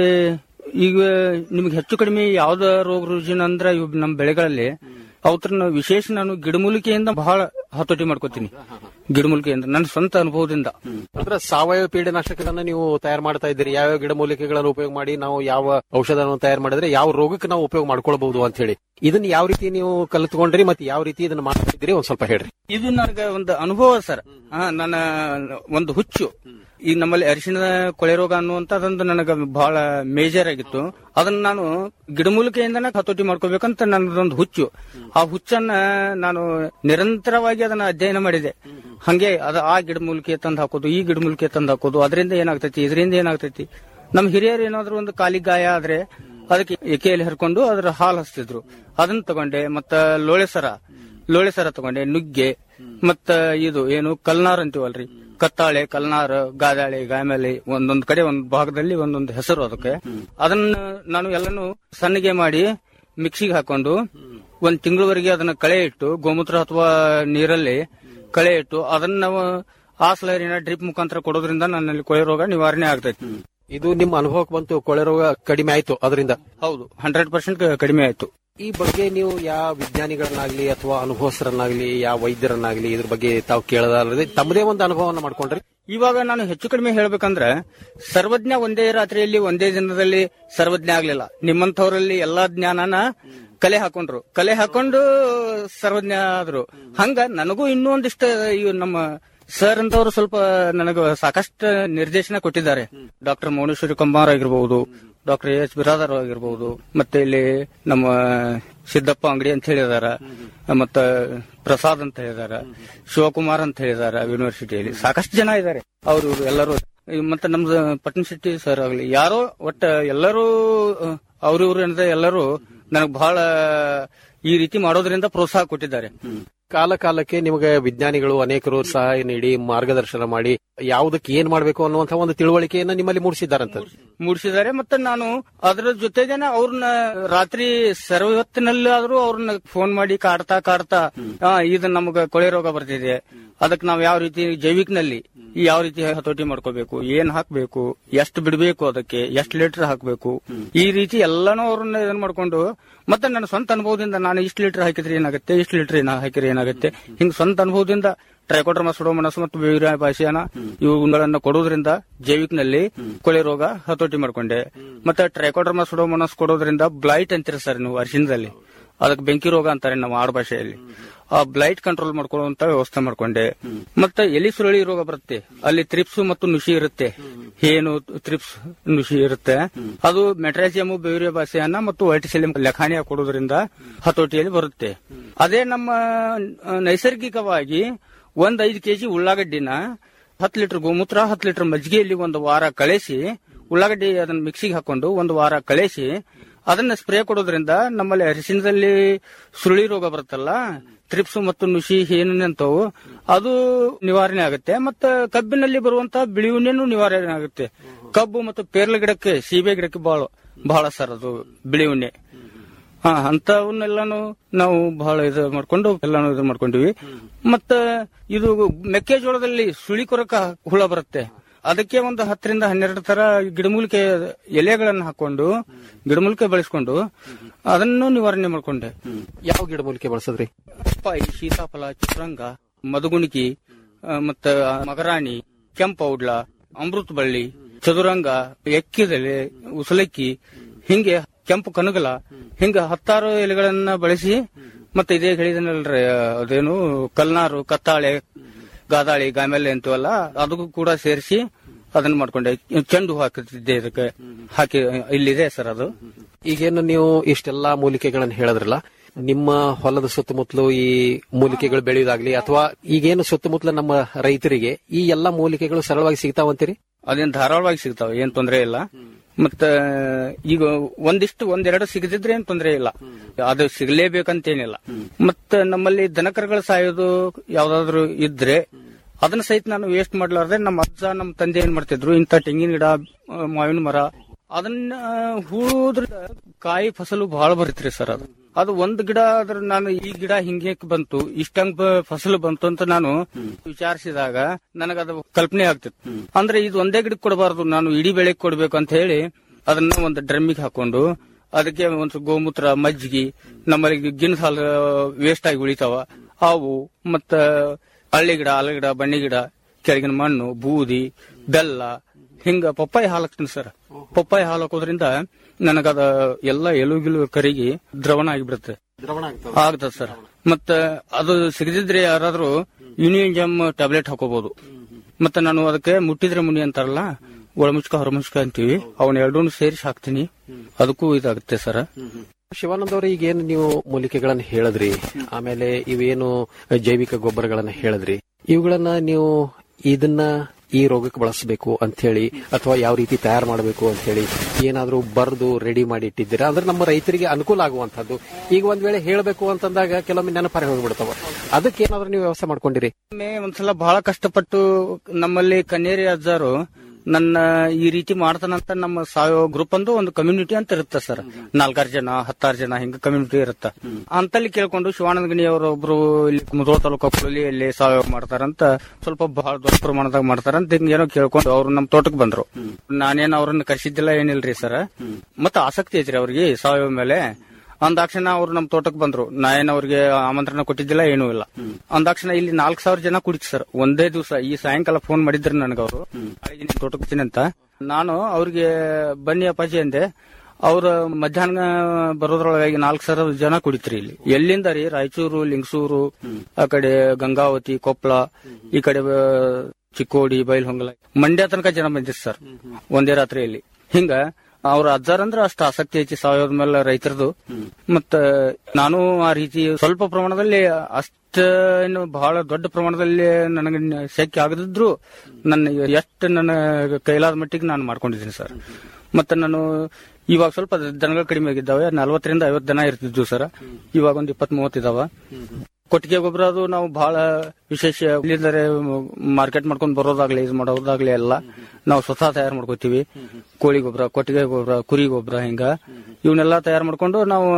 ಈಗ ನಿಮ್ಗೆ ಹೆಚ್ಚು ಕಡಿಮೆ ಯಾವ್ದ ರೋಗ ರುಜಿನ ಅಂದ್ರ ಇವ್ ನಮ್ಮ ಬೆಳೆಗಳಲ್ಲಿ ಅವತ್ರನ್ನ ವಿಶೇಷ ನಾನು ಗಿಡಮೂಲಿಕೆಯಿಂದ ಬಹಳ ಹತೋಟಿ ಮಾಡ್ಕೋತೀನಿ ಗಿಡಮೂಲಿಕೆಯಿಂದ ನನ್ನ ಸ್ವಂತ ಅನುಭವದಿಂದ ಅಂದ್ರೆ ಸಾವಯವ ಪೀಡನಾಶಕಗಳನ್ನ ನೀವು ತಯಾರು ಮಾಡ್ತಾ ಇದ್ದೀರಿ ಯಾವ ಗಿಡಮೂಲಿಕೆಗಳನ್ನು ಉಪಯೋಗ ಮಾಡಿ ನಾವು ಯಾವ ಔಷಧವನ್ನು ತಯಾರು ಮಾಡಿದ್ರೆ ಯಾವ ರೋಗಕ್ಕೆ ನಾವು ಉಪಯೋಗ ಮಾಡ್ಕೊಳ್ಬಹುದು ಅಂತ ಹೇಳಿ ಇದನ್ನ ಯಾವ ರೀತಿ ನೀವು ಕಲಿತ್ಕೊಂಡ್ರಿ ಮತ್ತೆ ಯಾವ ರೀತಿ ಇದನ್ನ ಮಾಡ್ತಾ ಇದ್ದೀರಿ ಒಂದ್ ಸ್ವಲ್ಪ ಹೇಳ್ರಿ ಇದು ನನಗೆ ಒಂದು ಅನುಭವ ಸರ್ ಆ, ನನ್ನ ಒಂದು ಹುಚ್ಚು ಈ ನಮ್ಮಲ್ಲಿ ಅರಿಶಿಣದ ಕೊಳೆ ರೋಗ ಅನ್ನುವಂಥದ್ದೊಂದು ನನಗೆ ಬಹಳ ಮೇಜರ್ ಆಗಿತ್ತು ಅದನ್ನ ನಾನು ಗಿಡಮೂಲಿಕೆಯಿಂದನೇ ಹತೋಟಿ ಮಾಡ್ಕೋಬೇಕಂತ ನನ್ನದೊಂದು ಹುಚ್ಚು ಆ ಹುಚ್ಚನ್ನ ನಾನು ನಿರಂತರವಾಗಿ ಅದನ್ನ ಅಧ್ಯಯನ ಮಾಡಿದೆ ಹಂಗೆ ಅದ ಆ ಗಿಡಮೂಲಿಕೆ ತಂದು ಹಾಕೋದು ಈ ಗಿಡಮೂಲಿಕೆ ತಂದು ಹಾಕೋದು ಅದರಿಂದ ಏನಾಗ್ತೈತಿ ಇದರಿಂದ ಏನಾಗ್ತೈತಿ ನಮ್ಮ ಹಿರಿಯರು ಏನಾದ್ರು ಒಂದು ಕಾಲಿ ಗಾಯ ಆದ್ರೆ ಅದಕ್ಕೆ ಎಕೆಯಲ್ಲಿ ಹರ್ಕೊಂಡು ಅದ್ರ ಹಾಲು ಹಚ್ತಿದ್ರು ಅದನ್ನ ತಗೊಂಡೆ ಮತ್ತ ಲೋಳೆ ಸರ ಲೋಳೆ ಸರ ತಗೊಂಡೆ ನುಗ್ಗೆ ಮತ್ತ ಇದು ಏನು ಕಲ್ನಾರ್ ಅಂತೀವಲ್ರಿ ಕತ್ತಾಳೆ ಕಲ್ನಾರ್ ಗಾದಾಳೆ ಗಾಮೇಲೆ ಒಂದೊಂದ್ ಕಡೆ ಒಂದ್ ಭಾಗದಲ್ಲಿ ಒಂದೊಂದು ಹೆಸರು ಅದಕ್ಕೆ ಅದನ್ನ ನಾನು ಎಲ್ಲಾನು ಸಣ್ಣಗೆ ಮಾಡಿ ಮಿಕ್ಸಿಗೆ ಹಾಕೊಂಡು ಒಂದ್ ತಿಂಗಳವರೆಗೆ ಅದನ್ನ ಕಳೆ ಇಟ್ಟು ಗೋಮೂತ್ರ ಅಥವಾ ನೀರಲ್ಲಿ ಕಳೆ ಇಟ್ಟು ಅದನ್ನ ನಾವು ಆ ಸ್ಲೈರಿನ ಡ್ರಿಪ್ ಮುಖಾಂತರ ಕೊಡೋದ್ರಿಂದ ನನ್ನಲ್ಲಿ ಕೊಳೆ ರೋಗ ನಿವಾರಣೆ ಆಗ್ತೈತಿ ಇದು ನಿಮ್ಮ ಅನುಭವಕ್ಕೆ ಬಂತು ಕೊಳೆ ರೋಗ ಕಡಿಮೆ ಆಯ್ತು ಅದರಿಂದ ಹೌದು ಹಂಡ್ರೆಡ್ ಪರ್ಸೆಂಟ್ ಕಡಿಮೆ ಆಯ್ತು ಈ ಬಗ್ಗೆ ನೀವು ಯಾವ ವಿಜ್ಞಾನಿಗಳನ್ನಾಗ್ಲಿ ಅಥವಾ ಅನುಭವಸ್ಥರನ್ನಾಗ್ಲಿ ಯಾವ ವೈದ್ಯರನ್ನಾಗ್ಲಿ ಇದ್ರ ಬಗ್ಗೆ ತಾವು ಕೇಳದಲ್ಲದೆ ತಮ್ಮದೇ ಒಂದು ಅನುಭವವನ್ನು ಮಾಡ್ಕೊಂಡ್ರಿ ಇವಾಗ ನಾನು ಹೆಚ್ಚು ಕಡಿಮೆ ಹೇಳ್ಬೇಕಂದ್ರೆ ಸರ್ವಜ್ಞ ಒಂದೇ ರಾತ್ರಿಯಲ್ಲಿ ಒಂದೇ ದಿನದಲ್ಲಿ ಸರ್ವಜ್ಞ ಆಗ್ಲಿಲ್ಲ ನಿಮ್ಮಂಥವ್ರಲ್ಲಿ ಎಲ್ಲಾ ಜ್ಞಾನನ ಕಲೆ ಹಾಕೊಂಡ್ರು ಕಲೆ ಹಾಕೊಂಡು ಸರ್ವಜ್ಞ ಆದ್ರು ಹಂಗ ನನಗೂ ಇನ್ನೂ ಒಂದಿಷ್ಟು ಇವ್ ನಮ್ಮ ಸರ್ ಅಂತವ್ರು ಸ್ವಲ್ಪ ನನಗ ಸಾಕಷ್ಟು ನಿರ್ದೇಶನ ಕೊಟ್ಟಿದ್ದಾರೆ ಡಾಕ್ಟರ್ ಮೌನೇಶ್ವರಿ ಕಂಬಾರ್ ಆಗಿರ್ಬಹುದು ಡಾಕ್ಟರ್ ಎಚ್ ಬಿರಾದರ್ ಆಗಿರ್ಬಹುದು ಮತ್ತೆ ಇಲ್ಲಿ ನಮ್ಮ ಸಿದ್ದಪ್ಪ ಅಂಗಡಿ ಅಂತ ಹೇಳಿದಾರ ಮತ್ತ ಪ್ರಸಾದ್ ಅಂತ ಹೇಳಿದಾರ ಶಿವಕುಮಾರ್ ಅಂತ ಹೇಳಿದಾರ ಯೂನಿವರ್ಸಿಟಿಯಲ್ಲಿ ಸಾಕಷ್ಟು ಜನ ಇದ್ದಾರೆ ಅವರು ಎಲ್ಲರೂ ಮತ್ತೆ ನಮ್ದು ಪಟ್ಟಣ ಶೆಟ್ಟಿ ಸರ್ ಆಗ್ಲಿ ಯಾರೋ ಒಟ್ಟ ಎಲ್ಲರೂ ಅವ್ರಿವ್ರು ಏನದ ಎಲ್ಲರೂ ನನಗ್ ಬಹಳ ಈ ರೀತಿ ಮಾಡೋದ್ರಿಂದ ಪ್ರೋತ್ಸಾಹ ಕೊಟ್ಟಿದ್ದಾರೆ ಕಾಲ ಕಾಲಕ್ಕೆ ನಿಮಗೆ ವಿಜ್ಞಾನಿಗಳು ಅನೇಕರು ಸಹಾಯ ನೀಡಿ ಮಾರ್ಗದರ್ಶನ ಮಾಡಿ ಯಾವುದಕ್ಕೆ ಏನ್ ಮಾಡಬೇಕು ಅನ್ನುವಂತ ಒಂದು ತಿಳುವಳಿಕೆಯನ್ನ ನಿಮ್ಮಲ್ಲಿ ಮೂಡಿಸಿದ್ದಾರಂತ ಮೂಡಿಸಿದ್ದಾರೆ ಮತ್ತೆ ನಾನು ಅದರ ಜೊತೆಗೇನೆ ಅವ್ರನ್ನ ರಾತ್ರಿ ಸರ್ವತ್ತಿನಲ್ಲಾದ್ರೂ ಅವ್ರನ್ನ ಫೋನ್ ಮಾಡಿ ಕಾಡ್ತಾ ಕಾಡ್ತಾ ಆ, ಇದು ನಮಗ ಕೊಳೆ ರೋಗ ಬರ್ತಿದೆ ಅದಕ್ಕೆ ನಾವ್ ಯಾವ ರೀತಿ ಜೈವಿಕ್ನಲ್ಲಿ ಯಾವ ರೀತಿ ಹತೋಟಿ ಮಾಡ್ಕೋಬೇಕು ಏನ್ ಹಾಕ್ಬೇಕು ಎಷ್ಟು ಬಿಡಬೇಕು ಅದಕ್ಕೆ ಎಷ್ಟು ಲೀಟರ್ ಹಾಕ್ಬೇಕು ಈ ರೀತಿ ಎಲ್ಲಾನು ಅವ್ರನ್ನ ಇದನ್ ಮಾಡ್ಕೊಂಡು ಮತ್ತೆ ನನ್ನ ಸ್ವಂತ ಅನುಭವದಿಂದ ನಾನು ಇಷ್ಟು ಲೀಟರ್ ಹಾಕಿದ್ರೆ ಏನಾಗುತ್ತೆ ಇಷ್ಟು ಲೀಟರ್ ಹಾಕಿದ್ರೆ ಏನಾಗುತ್ತೆ ಹಿಂಗ್ ಸ್ವಂತ ಅನುಭವದಿಂದ ಟ್ರೈಕೋಡ್ರಮ ಸುಡೋಮನಸ್ ಮತ್ತು ಬೇವಿನ ಭಾಷೆಯನ್ನ ಇವುಗಳನ್ನ ಕೊಡೋದ್ರಿಂದ ಜೈವಿಕ್ನಲ್ಲಿ ಕೊಳೆ ರೋಗ ಹತೋಟಿ ಮಾಡ್ಕೊಂಡೆ ಮತ್ತೆ ಟ್ರೈಕೋಡ್ರಮ ಸುಡೋಮನಸ್ ಕೊಡೋದ್ರಿಂದ ಬ್ಲೈಟ್ ಅಂತೀರ ಸರ್ ನೀವು ಅರಿಶಿನದಲ್ಲಿ ಅದಕ್ಕೆ ಬೆಂಕಿ ರೋಗ ಅಂತಾರೆ ನಮ್ಮ ಆಡು ಭಾಷೆಯಲ್ಲಿ ಆ ಬ್ಲೈಟ್ ಕಂಟ್ರೋಲ್ ಮಾಡ್ಕೊಳ್ಳುವಂತ ವ್ಯವಸ್ಥೆ ಮಾಡ್ಕೊಂಡೆ ಮತ್ತೆ ಎಲಿ ಸುರಳಿ ರೋಗ ಬರುತ್ತೆ ಅಲ್ಲಿ ತ್ರಿಪ್ಸ್ ಮತ್ತು ನುಷಿ ಇರುತ್ತೆ ಏನು ತ್ರಿಪ್ಸ್ ನುಷಿ ಇರುತ್ತೆ ಅದು ಮೆಟ್ರಾಸಿಯಮ್ ಬೇರೆ ಭಾಷೆಯನ್ನ ಮತ್ತು ವೈಟಿಸೆಲಿಯಂ ಲೆಖಾನಿಯ ಕೊಡೋದ್ರಿಂದ ಹತೋಟಿಯಲ್ಲಿ ಬರುತ್ತೆ ಅದೇ ನಮ್ಮ ಆ, ನೈಸರ್ಗಿಕವಾಗಿ ಒಂದ್ ಐದು ಕೆಜಿ ಉಳ್ಳಾಗಡ್ಡಿನ ಹತ್ತು ಲೀಟರ್ ಗೋಮೂತ್ರ ಹತ್ತು ಲೀಟರ್ ಮಜ್ಜಿಗೆಯಲ್ಲಿ ಒಂದು ವಾರ ಕಳಿಸಿ ಉಳ್ಳಾಗಡ್ಡಿ ಅದನ್ನ ಮಿಕ್ಸಿಗೆ ಹಾಕೊಂಡು ಒಂದು ವಾರ ಕಳಿಸಿ ಅದನ್ನ ಸ್ಪ್ರೇ ಕೊಡೋದ್ರಿಂದ ನಮ್ಮಲ್ಲಿ ಅರಿಶಿನದಲ್ಲಿ ಸುರುಳಿ ರೋಗ ಬರುತ್ತಲ್ಲ ತ್ರಿಪ್ಸು ಮತ್ತು ನುಷಿ ಏನೇನಂತವು ಅದು ನಿವಾರಣೆ ಆಗುತ್ತೆ ಮತ್ತೆ ಕಬ್ಬಿನಲ್ಲಿ ಬರುವಂತಹ ಬಿಳಿ ಉಣ್ಣೆನೂ ನಿವಾರಣೆ ಆಗುತ್ತೆ ಕಬ್ಬು ಮತ್ತು ಪೇರ್ಲ ಗಿಡಕ್ಕೆ ಸೀಬೆ ಗಿಡಕ್ಕೆ ಬಹಳ ಬಹಳ ಸರ್ ಅದು ಬಿಳಿ ಉಣ್ಣೆ ಹಾ ಅಂತವನ್ನೆಲ್ಲಾನು ನಾವು ಬಹಳ ಇದು ಮಾಡ್ಕೊಂಡು ಎಲ್ಲಾನು ಇದು ಮಾಡ್ಕೊಂಡಿವಿ ಮತ್ತ ಇದು ಮೆಕ್ಕೆಜೋಳದಲ್ಲಿ ಸುಳಿ ಕೊರಕ ಹುಳ ಬರುತ್ತೆ ಅದಕ್ಕೆ ಒಂದು ಹತ್ತರಿಂದ ಹನ್ನೆರಡು ತರ ಗಿಡಮೂಲಿಕೆ ಎಲೆಗಳನ್ನು ಹಾಕೊಂಡು ಗಿಡಮೂಲಿಕೆ ಬೆಳೆಸ್ಕೊಂಡು ಅದನ್ನು ನಿವಾರಣೆ ಮಾಡ್ಕೊಂಡೆ ಯಾವ ಗಿಡಮೂಲಿಕೆ ಬಳಸದ್ರಿ ಪಪ್ಪಾಯಿ ಸೀತಾಫಲ ಚಿತ್ರಂಗ ಮಧುಗುಣಿಕಿ ಆ, ಮತ್ತ ಮಗರಾಣಿ ಕೆಂಪೌಡ್ಲ ಅಮೃತ ಬಳ್ಳಿ ಚದುರಂಗ ಎಕ್ಕಿದೆಲೆ ಉಸಲಕ್ಕಿ ಹಿಂಗೆ ಕೆಂಪು ಕನಗಲ ಹಿಂಗ ಹತ್ತಾರು ಎಲೆಗಳನ್ನ ಬಳಸಿ ಮತ್ತೆ ಇದೇ ಹೇಳಿದನಲ್ರಿ ಅದೇನು ಕಲ್ನಾರು ಕತ್ತಾಳೆ ಗಾದಾಳಿ ಗಾಮೆಲೆ ಅಂತೀವಲ್ಲ ಅದಕ್ಕೂ ಕೂಡ ಸೇರಿಸಿ ಅದನ್ನ ಮಾಡ್ಕೊಂಡೆ ಚೆಂಡು ಹೂ ಹಾಕುತ್ತಿದ್ದೆ ಇದಕ್ಕೆ ಹಾಕಿ ಇಲ್ಲಿದೆ ಸರ್ ಅದು ಈಗೇನು ನೀವು ಇಷ್ಟೆಲ್ಲಾ ಮೂಲಿಕೆಗಳನ್ನು ಹೇಳಿದ್ರಲ್ಲ ನಿಮ್ಮ ಹೊಲದ ಸುತ್ತಮುತ್ತಲು ಈ ಮೂಲಿಕೆಗಳು ಬೆಳೆಯೋದಾಗ್ಲಿ ಅಥವಾ ಈಗೇನು ಸುತ್ತಮುತ್ತಲ ನಮ್ಮ ರೈತರಿಗೆ ಈ ಎಲ್ಲಾ ಮೂಲಿಕೆಗಳು ಸರಳವಾಗಿ ಸಿಗ್ತಾವಂತೀರಿ ಅದೇನ್ ಧಾರಾಳವಾಗಿ ಸಿಗ್ತಾವ ಏನ್ ತೊಂದರೆ ಇಲ್ಲ ಮತ್ತ ಈಗ ಒಂದಿಷ್ಟು ಒಂದೆರಡು ಸಿಗದಿದ್ರೆ ಏನ್ ತೊಂದರೆ ಇಲ್ಲ ಅದು ಸಿಗಲೇಬೇಕಂತೇನಿಲ್ಲ ಮತ್ತ ನಮ್ಮಲ್ಲಿ ದನಕರಗಳು ಸಾಯೋದು ಯಾವ್ದಾದ್ರು ಇದ್ರೆ ಅದನ್ನ ಸಹಿತ ನಾನು ವೇಸ್ಟ್ ಮಾಡ್ಲಾರ್ದೆ ನಮ್ಮ ಅಜ್ಜ ನಮ್ಮ ತಂದೆ ಏನ್ ಮಾಡ್ತಿದ್ರು ಇಂತ ತೆಂಗಿನ ಗಿಡ ಆ, ಮಾವಿನ ಮರ ಅದನ್ನ ಹೂದ್ರ ಕಾಯಿ ಫಸಲು ಬಹಳ ಬರುತ್ರಿ ಸರ್ ಅದು ಅದು ಒಂದ್ ಗಿಡ ಆದ್ರೆ ನಾನು ಈ ಗಿಡ ಹಿಂಗೆ ಬಂತು ಇಷ್ಟಂಗ್ ಫಸಲು ಬಂತು ಅಂತ ನಾನು ವಿಚಾರಿಸಿದಾಗ ನನಗದು ಕಲ್ಪನೆ ಆಗ್ತಿತ್ತು ಅಂದ್ರೆ ಇದು ಒಂದೇ ಗಿಡಕ್ಕೆ ಕೊಡಬಾರ್ದು ನಾನು ಇಡೀ ಬೆಳೆಗೆ ಕೊಡ್ಬೇಕು ಅಂತ ಹೇಳಿ ಅದನ್ನ ಒಂದು ಡ್ರಮ್ಮಿಗೆ ಹಾಕೊಂಡು ಅದಕ್ಕೆ ಒಂದು ಗೋಮೂತ್ರ ಮಜ್ಜಿಗೆ ನಮ್ಮಲ್ಲಿ ಗಿನ್ ಹಾಲು ವೇಸ್ಟ್ ಆಗಿ ಉಳಿತಾವ ಅವು ಮತ್ತ ಹಳ್ಳಿ ಗಿಡ ಆಲ ಗಿಡ ಬನ್ನಿ ಗಿಡ ಕೆಳಗಿನ ಮಣ್ಣು ಬೂದಿ ಬೆಲ್ಲ ಹಿಂಗ ಪಪ್ಪಾಯಿ ಹಾಲು ಹಾಕ್ತೀನಿ ಸರ್ ಪಪ್ಪಾಯಿ ಹಾಲು ಹಾಕೋದ್ರಿಂದ ನನಗದ ಎಲ್ಲ ಎಲುಗಿಲು ಕರಿಗಿ ದ್ರವಣ ಆಗಿಬಿಡುತ್ತೆ ಆಗ್ತದ ಸರ್ ಮತ್ತ ಅದು ಸಿಗದಿದ್ರೆ ಯಾರಾದ್ರೂ ಯೂನಿಯನ್ ಜಮ್ ಟ್ಯಾಬ್ಲೆಟ್ ಹಾಕೋಬಹುದು ಮತ್ತೆ ನಾನು ಅದಕ್ಕೆ ಮುಟ್ಟಿದ್ರೆ ಮುನಿ ಅಂತಾರಲ್ಲ ಒಳಮುಚ್ಕ ಹೊರಮುಚ್ಕ ಅಂತೀವಿ ಅವನ ಎರಡೂ ಸೇರಿಸಿ ಹಾಕ್ತೀನಿ ಅದಕ್ಕೂ ಇದಾಗುತ್ತೆ ಸರ್ ಶಿವಾನಂದ್ ಅವ್ರ ಈಗೇನು ನೀವು ಮೂಲಿಕೆಗಳನ್ನ ಹೇಳಿದ್ರಿ ಆಮೇಲೆ ಇವೇನು ಜೈವಿಕ ಗೊಬ್ಬರಗಳನ್ನ ಹೇಳಿದ್ರಿ ಇವುಗಳನ್ನ ನೀವು ಇದನ್ನ ಈ ರೋಗಕ್ಕೆ ಬಳಸಬೇಕು ಅಂತ ಹೇಳಿ ಅಥವಾ ಯಾವ ರೀತಿ ತಯಾರು ಮಾಡಬೇಕು ಅಂತ ಹೇಳಿ ಏನಾದ್ರೂ ಬರೆದು ರೆಡಿ ಮಾಡಿ ಇಟ್ಟಿದ್ದೀರಾ ಅಂದ್ರೆ ನಮ್ಮ ರೈತರಿಗೆ ಅನುಕೂಲ ಆಗುವಂತದ್ದು ಈಗ ಒಂದ್ ವೇಳೆ ಹೇಳಬೇಕು ಅಂತಂದಾಗ ಕೆಲವೊಮ್ಮೆ ನೆನಪರಿ ಹೋಗ್ಬಿಡ್ತಾವ ಅದಕ್ಕೆ ಏನಾದ್ರೂ ನೀವು ವ್ಯವಸ್ಥೆ ಮಾಡ್ಕೊಂಡಿರಿ ಒಮ್ಮೆ ಒಂದ್ಸಲ ಬಹಳ ಕಷ್ಟಪಟ್ಟು ನಮ್ಮಲ್ಲಿ ಕನ್ನೇರಿ ಅಜ್ಜಾರು ನನ್ನ ಈ ರೀತಿ ಮಾಡ್ತಾನಂತ ನಮ್ಮ ಸಾವಯವ ಗ್ರೂಪ್ ಅಂದು ಒಂದು ಕಮ್ಯುನಿಟಿ ಅಂತ ಇರುತ್ತೆ ಸರ್ ನಾಲ್ಕಾರು ಜನ ಹತ್ತಾರು ಜನ ಹಿಂಗ ಕಮ್ಯುನಿಟಿ ಇರುತ್ತೆ ಅಂತಲ್ಲಿ ಕೇಳ್ಕೊಂಡು ಶಿವಾನಂದ ಗಣಿ ಅವರು ಒಬ್ರು ಇಲ್ಲಿ ಮುಧೋಳ ತಾಲೂಕು ಕೊಪ್ಪಳಲ್ಲಿ ಇಲ್ಲಿ ಸಾವಯವ ಮಾಡ್ತಾರಂತ ಸ್ವಲ್ಪ ಬಹಳ ದೊಡ್ಡ ಪ್ರಮಾಣದಾಗ ಮಾಡ್ತಾರಂತ ಹಿಂಗ ಏನೋ ಕೇಳ್ಕೊಂಡು ಅವ್ರು ನಮ್ಮ ತೋಟಕ್ಕೆ ಬಂದ್ರು ನಾನೇನ್ ಅವ್ರನ್ನ ಕರ್ಸಿದ್ದಿಲ್ಲ ಏನಿಲ್ರಿ ಸರ್ ಮತ್ತೆ ಆಸಕ್ತಿ ಐತ್ರಿ ಅವ್ರಿಗೆ ಸಾವಯವ ಮೇಲೆ ಅಂದಾಕ್ಷಣ ಅವ್ರು ನಮ್ ತೋಟಕ್ಕೆ ಬಂದ್ರು ನಾ ಏನ್ ಅವ್ರಿಗೆ ಆಮಂತ್ರಣ ಕೊಟ್ಟಿದ್ದಿಲ್ಲ ಏನೂ ಇಲ್ಲ ಅಂದಾಕ್ಷಣ ಇಲ್ಲಿ ನಾಲ್ಕ್ ಸಾವಿರ ಜನ ಕುಡಿತು ಸರ್ ಒಂದೇ ದಿವಸ ಈ ಸಾಯಂಕಾಲ ಫೋನ್ ಮಾಡಿದ್ರು ನನಗೆ ಅವರು ನಾಳೆಗೆ ನಿಮ್ ತೋಟಕ್ಕೆ ಬರ್ತೀನಿ ಅಂತ ನಾನು ಅವ್ರಿಗೆ ಬನ್ನಿ ಅಪ್ಪಾಜಿ ಅಂದೆ ಅವ್ರ ಮಧ್ಯಾಹ್ನ ಬರೋದ್ರೊಳಗಾಗಿ ನಾಲ್ಕು ಸಾವಿರ ಜನ ಕುಡಿತ್ರಿ ಇಲ್ಲಿ ಎಲ್ಲಿಂದ ರೀ ರಾಯಚೂರು ಲಿಂಗಸೂರು ಆ ಕಡೆ ಗಂಗಾವತಿ ಕೊಪ್ಪಳ ಈ ಕಡೆ ಆ, ಚಿಕ್ಕೋಡಿ ಬೈಲ್ಹೊಂಗಲ ಮಂಡ್ಯ ತನಕ ಜನ ಬಂದಿರ್ ಸರ್ ಒಂದೇ ರಾತ್ರಿಯಲ್ಲಿ ಹಿಂಗ ಅವ್ರ ಅಜ್ಜಾರ್ ಅಂದ್ರೆ ಅಷ್ಟು ಆಸಕ್ತಿ ಐತಿ ಸಾವಯವದ ಮೇಲೆ ರೈತರದು ಮತ್ತ ನಾನು ಆ ರೀತಿ ಸ್ವಲ್ಪ ಪ್ರಮಾಣದಲ್ಲಿ ಅಷ್ಟ ಏನು ಬಹಳ ದೊಡ್ಡ ಪ್ರಮಾಣದಲ್ಲಿ ನನಗೆ ಶಕ್ಯ ಆಗದಿದ್ರು ನನ್ನ ಎಷ್ಟು ನನ್ನ ಕೈಲಾದ ಮಟ್ಟಿಗೆ ನಾನು ಮಾಡ್ಕೊಂಡಿದ್ದೀನಿ ಸರ್ ಮತ್ತೆ ನಾನು ಇವಾಗ ಸ್ವಲ್ಪ ದನಗಳು ಕಡಿಮೆ ಆಗಿದ್ದಾವೆ ನಲ್ವತ್ತರಿಂದ ಐವತ್ತು ದನ ಇರ್ತಿದ್ವು ಸರ್ ಇವಾಗ ಒಂದು ಇಪ್ಪತ್ ಮೂವತ್ತು ಇದಾವ ಕೊಟ್ಟಿಗೆ ಗೊಬ್ಬರ ಅದು ನಾವು ಬಹಳ ವಿಶೇಷ ಇಲ್ಲಿಂದರೆ ಮಾರ್ಕೆಟ್ ಮಾಡ್ಕೊಂಡು ಬರೋದಾಗ್ಲಿ ಇದು ಮಾಡೋದಾಗ್ಲಿ ಎಲ್ಲ ನಾವು ಸ್ವತಃ ತಯಾರು ಮಾಡ್ಕೋತೀವಿ ಕೋಳಿ ಗೊಬ್ಬರ ಕೊಟ್ಟಿಗೆ ಗೊಬ್ಬರ ಕುರಿ ಗೊಬ್ಬರ ಹಿಂಗ ಇವನ್ನೆಲ್ಲ ತಯಾರು ಮಾಡ್ಕೊಂಡು ನಾವು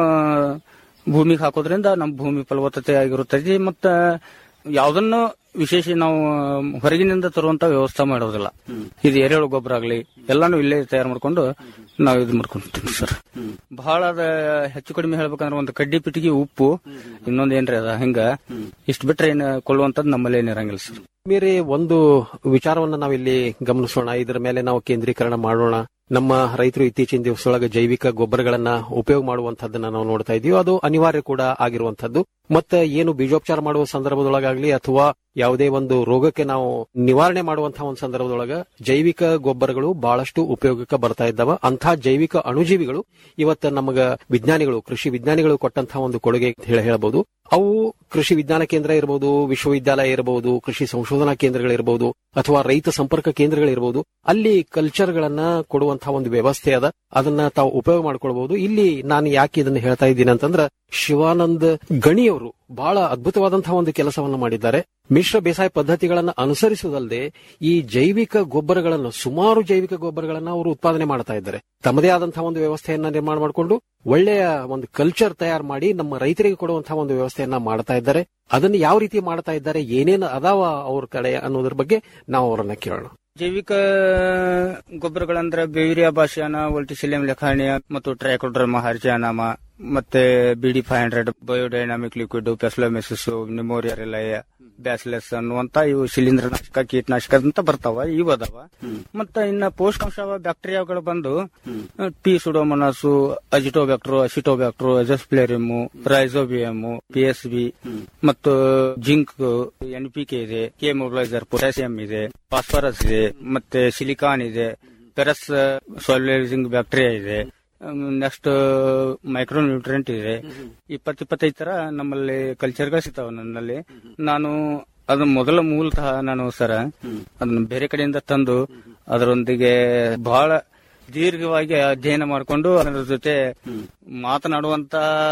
ಭೂಮಿಗೆ ಹಾಕೋದ್ರಿಂದ ನಮ್ಮ ಭೂಮಿ ಫಲವತ್ತತೆ ಆಗಿರುತ್ತದೆ ಮತ್ತ ಯಾವ್ದನ್ನು ವಿಶೇಷ ನಾವು ಹೊರಗಿನಿಂದ ತರುವಂತ ವ್ಯವಸ್ಥೆ ಮಾಡೋದಿಲ್ಲ ಇದು ಎರೆಹುಳು ಗೊಬ್ಬರ ಆಗ್ಲಿ ಎಲ್ಲಾನು ಇಲ್ಲೇ ತಯಾರು ಮಾಡ್ಕೊಂಡು ನಾವು ಇದು ಮಾಡ್ಕೊಂತೀವಿ ಸರ್ ಬಹಳ ಅದ ಹೆಚ್ಚು ಕಡಿಮೆ ಹೇಳ್ಬೇಕಂದ್ರೆ ಒಂದು ಕಡ್ಡಿ ಪಿಟಿಗೆ ಉಪ್ಪು ಇನ್ನೊಂದ್ ಏನ್ರಿ ಅದ ಹಿಂಗ ಇಷ್ಟು ಬಿಟ್ರೆ ಏನ್ ಕೊಳ್ಳುವಂತದ್ ನಮ್ಮಲ್ಲಿ ಏನಿರಂಗಿಲ್ಲ ಸರ್ ಬೇರೆ ಒಂದು ವಿಚಾರವನ್ನ ನಾವಿಲ್ಲಿ ಗಮನಿಸೋಣ ಇದರ ಮೇಲೆ ನಾವು ಕೇಂದ್ರೀಕರಣ ಮಾಡೋಣ ನಮ್ಮ ರೈತರು ಇತ್ತೀಚಿನ ದಿವಸದೊಳಗೆ ಜೈವಿಕ ಗೊಬ್ಬರಗಳನ್ನ ಉಪಯೋಗ ಮಾಡುವಂತದ್ದನ್ನ ನಾವು ನೋಡ್ತಾ ಇದೀವಿ ಅದು ಅನಿವಾರ್ಯ ಕೂಡ ಆಗಿರುವಂತದ್ದು ಮತ್ತೆ ಏನು ಬೀಜೋಪಚಾರ ಮಾಡುವ ಸಂದರ್ಭದೊಳಗಾಗ್ಲಿ ಅಥವಾ ಯಾವುದೇ ಒಂದು ರೋಗಕ್ಕೆ ನಾವು ನಿವಾರಣೆ ಮಾಡುವಂತಹ ಒಂದು ಸಂದರ್ಭದೊಳಗ ಜೈವಿಕ ಗೊಬ್ಬರಗಳು ಬಹಳಷ್ಟು ಉಪಯೋಗಕ್ಕೆ ಬರ್ತಾ ಇದ್ದಾವ ಅಂತಹ ಜೈವಿಕ ಅಣುಜೀವಿಗಳು ಇವತ್ತ ನಮಗ ವಿಜ್ಞಾನಿಗಳು ಕೃಷಿ ವಿಜ್ಞಾನಿಗಳು ಕೊಟ್ಟಂತಹ ಒಂದು ಕೊಡುಗೆ ಅಂತ ಹೇಳಿ ಹೇಳಬಹುದು ಅವು ಕೃಷಿ ವಿಜ್ಞಾನ ಕೇಂದ್ರ ಇರಬಹುದು ವಿಶ್ವವಿದ್ಯಾಲಯ ಇರಬಹುದು ಕೃಷಿ ಸಂಶೋಧನಾ ಕೇಂದ್ರಗಳಿರಬಹುದು ಅಥವಾ ರೈತ ಸಂಪರ್ಕ ಕೇಂದ್ರಗಳಿರಬಹುದು ಅಲ್ಲಿ ಕಲ್ಚರ್ಗಳನ್ನ ಕೊಡುವಂತಹ ಒಂದು ವ್ಯವಸ್ಥೆ ಅದ ಅದನ್ನ ತಾವು ಉಪಯೋಗ ಮಾಡ್ಕೊಳ್ಬಹುದು ಇಲ್ಲಿ ನಾನು ಯಾಕೆ ಇದನ್ನ ಹೇಳ್ತಾ ಇದ್ದೀನಿ ಅಂತಂದ್ರ ಶಿವಾನಂದ್ ಗಣಿಯವರು ಬಹಳ ಅದ್ಭುತವಾದಂತಹ ಒಂದು ಕೆಲಸವನ್ನ ಮಾಡಿದ್ದಾರೆ ಮಿಶ್ರ ಬೇಸಾಯ ಪದ್ಧತಿಗಳನ್ನ ಅನುಸರಿಸುವುದಲ್ಲದೆ ಈ ಜೈವಿಕ ಗೊಬ್ಬರಗಳನ್ನು ಸುಮಾರು ಜೈವಿಕ ಗೊಬ್ಬರಗಳನ್ನ ಅವರು ಉತ್ಪಾದನೆ ಮಾಡ್ತಾ ಇದ್ದಾರೆ ತಮ್ಮದೇ ಆದಂತಹ ಒಂದು ವ್ಯವಸ್ಥೆಯನ್ನ ನಿರ್ಮಾಣ ಮಾಡಿಕೊಂಡು ಒಳ್ಳೆಯ ಒಂದು ಕಲ್ಚರ್ ತಯಾರು ಮಾಡಿ ನಮ್ಮ ರೈತರಿಗೆ ಕೊಡುವಂತಹ ಒಂದು ವ್ಯವಸ್ಥೆಯನ್ನ ಮಾಡ್ತಾ ಇದ್ದಾರೆ ಅದನ್ನು ಯಾವ ರೀತಿ ಮಾಡ್ತಾ ಇದ್ದಾರೆ ಏನೇನು ಅದಾವ ಅವ್ರ ಕಡೆ ಅನ್ನೋದ್ರ ಬಗ್ಗೆ ನಾವು ಅವರನ್ನ ಕೇಳೋಣ ಜೈವಿಕ ಗೊಬ್ಬರಗಳಂದ್ರೆ ಬೇವಿರಿಯಾ ಭಾಷಾನ ವೋಲ್ಟಿಸಿಲಿಯಂ ಲೆಖಾಣಿಯ ಮತ್ತು ಟ್ರೈಕೋಡ್ರಮ ಹರ್ಜಾನಾಮ ಮತ್ತೆ ಬಿಡಿ five hundred biodynamic liquid Paecilomyces Nomuraea rileyi Bacillus ಅನ್ನುವಂತ ಇವು ಶಿಲೀಂಧ್ರನಾಶಕ ಕೀಟನಾಶಕ ಅಂತ ಬರ್ತಾವ ಇವು ಅದಾವ ಮತ್ತ ಇನ್ನ ಪೋಷಕಾಂಶ ಬ್ಯಾಕ್ಟೀರಿಯಾಗಳು ಬಂದು P Pseudomonas Azotobacter Acetobacter Azospirillum Rhizobium P S B ಮತ್ತು ಜಿಂಕ್ ಎನ್ ಪಿ ಕೆ ಇದೆ ಕೆ ಮೊಬಿಲೈಸರ್ ಪೊಟ್ಯಾಸಿಯಂ ಇದೆ ಫಾಸ್ಫರಸ್ ಇದೆ ಮತ್ತೆ ಸಿಲಿಕಾನ್ ಇದೆ ಪೆರಸ್ ಸಾಲ್ಯುಲೈಸಿಂಗ್ ಬ್ಯಾಕ್ಟೀರಿಯಾ ಇದೆ ನೆಕ್ಸ್ಟ್ ಮೈಕ್ರೋ ನ್ಯೂಟ್ರಿಯೆಂಟ್ ಇದೆ ಇಪ್ಪತ್ ಇಪ್ಪತ್ತೈದು ತರ ನಮ್ಮಲ್ಲಿ ಕಲ್ಚರ್ಗಳು ಸಿಗ್ತಾವ ನನ್ನಲ್ಲಿ ನಾನು ಅದು ಮೊದಲ ಮೂಲತಃ ನಾನು ಸರ ಅದನ್ನ ಬೇರೆ ಕಡೆಯಿಂದ ತಂದು ಅದರೊಂದಿಗೆ ಬಹಳ ದೀರ್ಘವಾಗಿ ಅಧ್ಯಯನ ಮಾಡಿಕೊಂಡು ಅದರ ಜೊತೆ ಮಾತನಾಡುವಂತ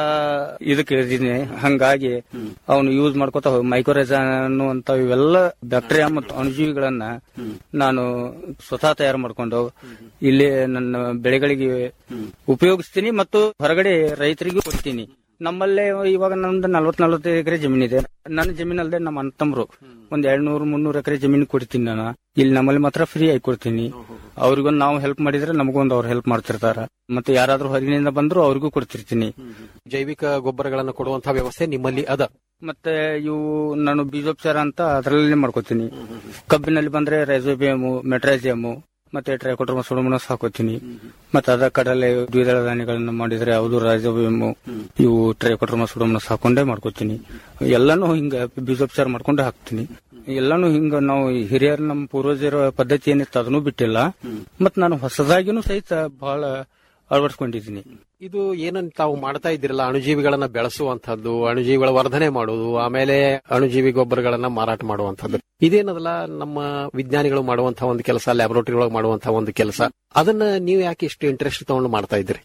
ಇದಕ್ಕೆ ಇದ್ದೀನಿ ಹಂಗಾಗಿ ಅವನು ಯೂಸ್ ಮಾಡ್ಕೋತಾ ಮೈಕ್ರೋರೈಸ ಅನ್ನುವಂತ ಇವೆಲ್ಲ ಬ್ಯಾಕ್ಟೀರಿಯಾ ಮತ್ತು ಅಣುಜೀವಿಗಳನ್ನ ನಾನು ಸ್ವತಃ ತಯಾರು ಮಾಡ್ಕೊಂಡು ಇಲ್ಲಿ ನನ್ನ ಬೆಳೆಗಳಿಗೆ ಉಪಯೋಗಿಸ್ತೀನಿ ಮತ್ತು ಹೊರಗಡೆ ರೈತರಿಗೂ ಕೊಡ್ತೀನಿ ನಮ್ಮಲ್ಲೇ ಇವಾಗ ನಮ್ದು ನಲ್ವತ್ ನಲ್ವತ್ತೈದು ಎಕರೆ ಜಮೀನಿದೆ ನನ್ನ ಜಮೀನಲ್ಲದೆ ನಮ್ಮ ಅಣ್ಣತಮ್ಮರು ಒಂದ್ ಎರಡ್ ನೂರು ಮುನ್ನೂರು ಎಕರೆ ಜಮೀನು ಕೊಡ್ತೀನಿ ನಾನು ಇಲ್ಲಿ ನಮ್ಮಲ್ಲಿ ಮಾತ್ರ ಫ್ರೀ ಆಗಿ ಕೊಡ್ತೀನಿ ಅವ್ರಿಗೊಂದು ನಾವು ಹೆಲ್ಪ್ ಮಾಡಿದ್ರೆ ನಮಗೊಂದು ಅವ್ರು ಹೆಲ್ಪ್ ಮಾಡ್ತಿರ್ತಾರ ಮತ್ತೆ ಯಾರಾದ್ರೂ ಹೊರಗಿನಿಂದ ಬಂದ್ರು ಅವ್ರಿಗೂ ಕೊಡ್ತಿರ್ತೀನಿ ಜೈವಿಕ ಗೊಬ್ಬರಗಳನ್ನು ಕೊಡುವಂತಹ ವ್ಯವಸ್ಥೆ ನಿಮ್ಮಲ್ಲಿ ಅದ ಮತ್ತೆ ಇವು ನಾನು ಬೀಜೋಪಚಾರ ಅಂತ ಅದರಲ್ಲೇ ಮಾಡ್ಕೋತೀನಿ ಕಬ್ಬಿನಲ್ಲಿ ಬಂದ್ರೆ ರೈಸೋಬಿಯಮು ಮೆಟ್ರಾಜಿಯಮು ಮತ್ತೆ ಟ್ರೈಕೋಟ್ರಮ ಸುಡಮನಸ್ ಹಾಕೋತೀನಿ ಮತ್ತೆ ಅದ ಕಡಲೆ ದ್ವಿದಳ ಧಾನ್ಯಗಳನ್ನ ಮಾಡಿದ್ರೆ ಯಾವುದು ರೈಸೋಬಿಯಮು ಇವು ಟ್ರೈಕೋಟ್ರಮ ಸುಡಮನಸ್ ಹಾಕೊಂಡೇ ಮಾಡ್ಕೋತೀನಿ ಎಲ್ಲಾನು ಹಿಂಗ ಬೀಜೋಪಚಾರ ಮಾಡ್ಕೊಂಡೇ ಹಾಕ್ತೀನಿ ಎಲ್ಲಾನು ಹಿಂಗ ನಾವು ಹಿರಿಯರ್ ನಮ್ಮ ಪೂರ್ವಜರ ಪದ್ಧತಿ ಏನಿತ್ತು ಅದನ್ನು ಬಿಟ್ಟಿಲ್ಲ ಮತ್ ನಾನು ಹೊಸದಾಗಿನೂ ಸಹಿತ ಬಹಳ ಅಳವಡಿಸ್ಕೊಂಡಿದ್ದೀನಿ ಇದು ಏನನ್ನ ತಾವು ಮಾಡ್ತಾ ಇದ್ದೀರಲ್ಲ ಅಣುಜೀವಿಗಳನ್ನ ಬೆಳೆಸುವಂತಹದ್ದು ಅಣುಜೀವಿಗಳ ವರ್ಧನೆ ಮಾಡುವುದು ಆಮೇಲೆ ಅಣುಜೀವಿ ಗೊಬ್ಬರಗಳನ್ನ ಮಾರಾಟ ಮಾಡುವಂತಹದ್ದು ಇದೇನದಲ್ಲ ನಮ್ಮ ವಿಜ್ಞಾನಿಗಳು ಮಾಡುವಂತಹ ಒಂದು ಕೆಲಸ ಲ್ಯಾಬೊರೇಟರಿ ಒಳಗೆ ಮಾಡುವಂತಹ ಒಂದು ಕೆಲಸ ಅದನ್ನ ನೀವು ಯಾಕೆ ಇಷ್ಟು ಇಂಟ್ರೆಸ್ಟ್ ತಗೊಂಡು ಮಾಡ್ತಾ ಇದ್ದೀರಿ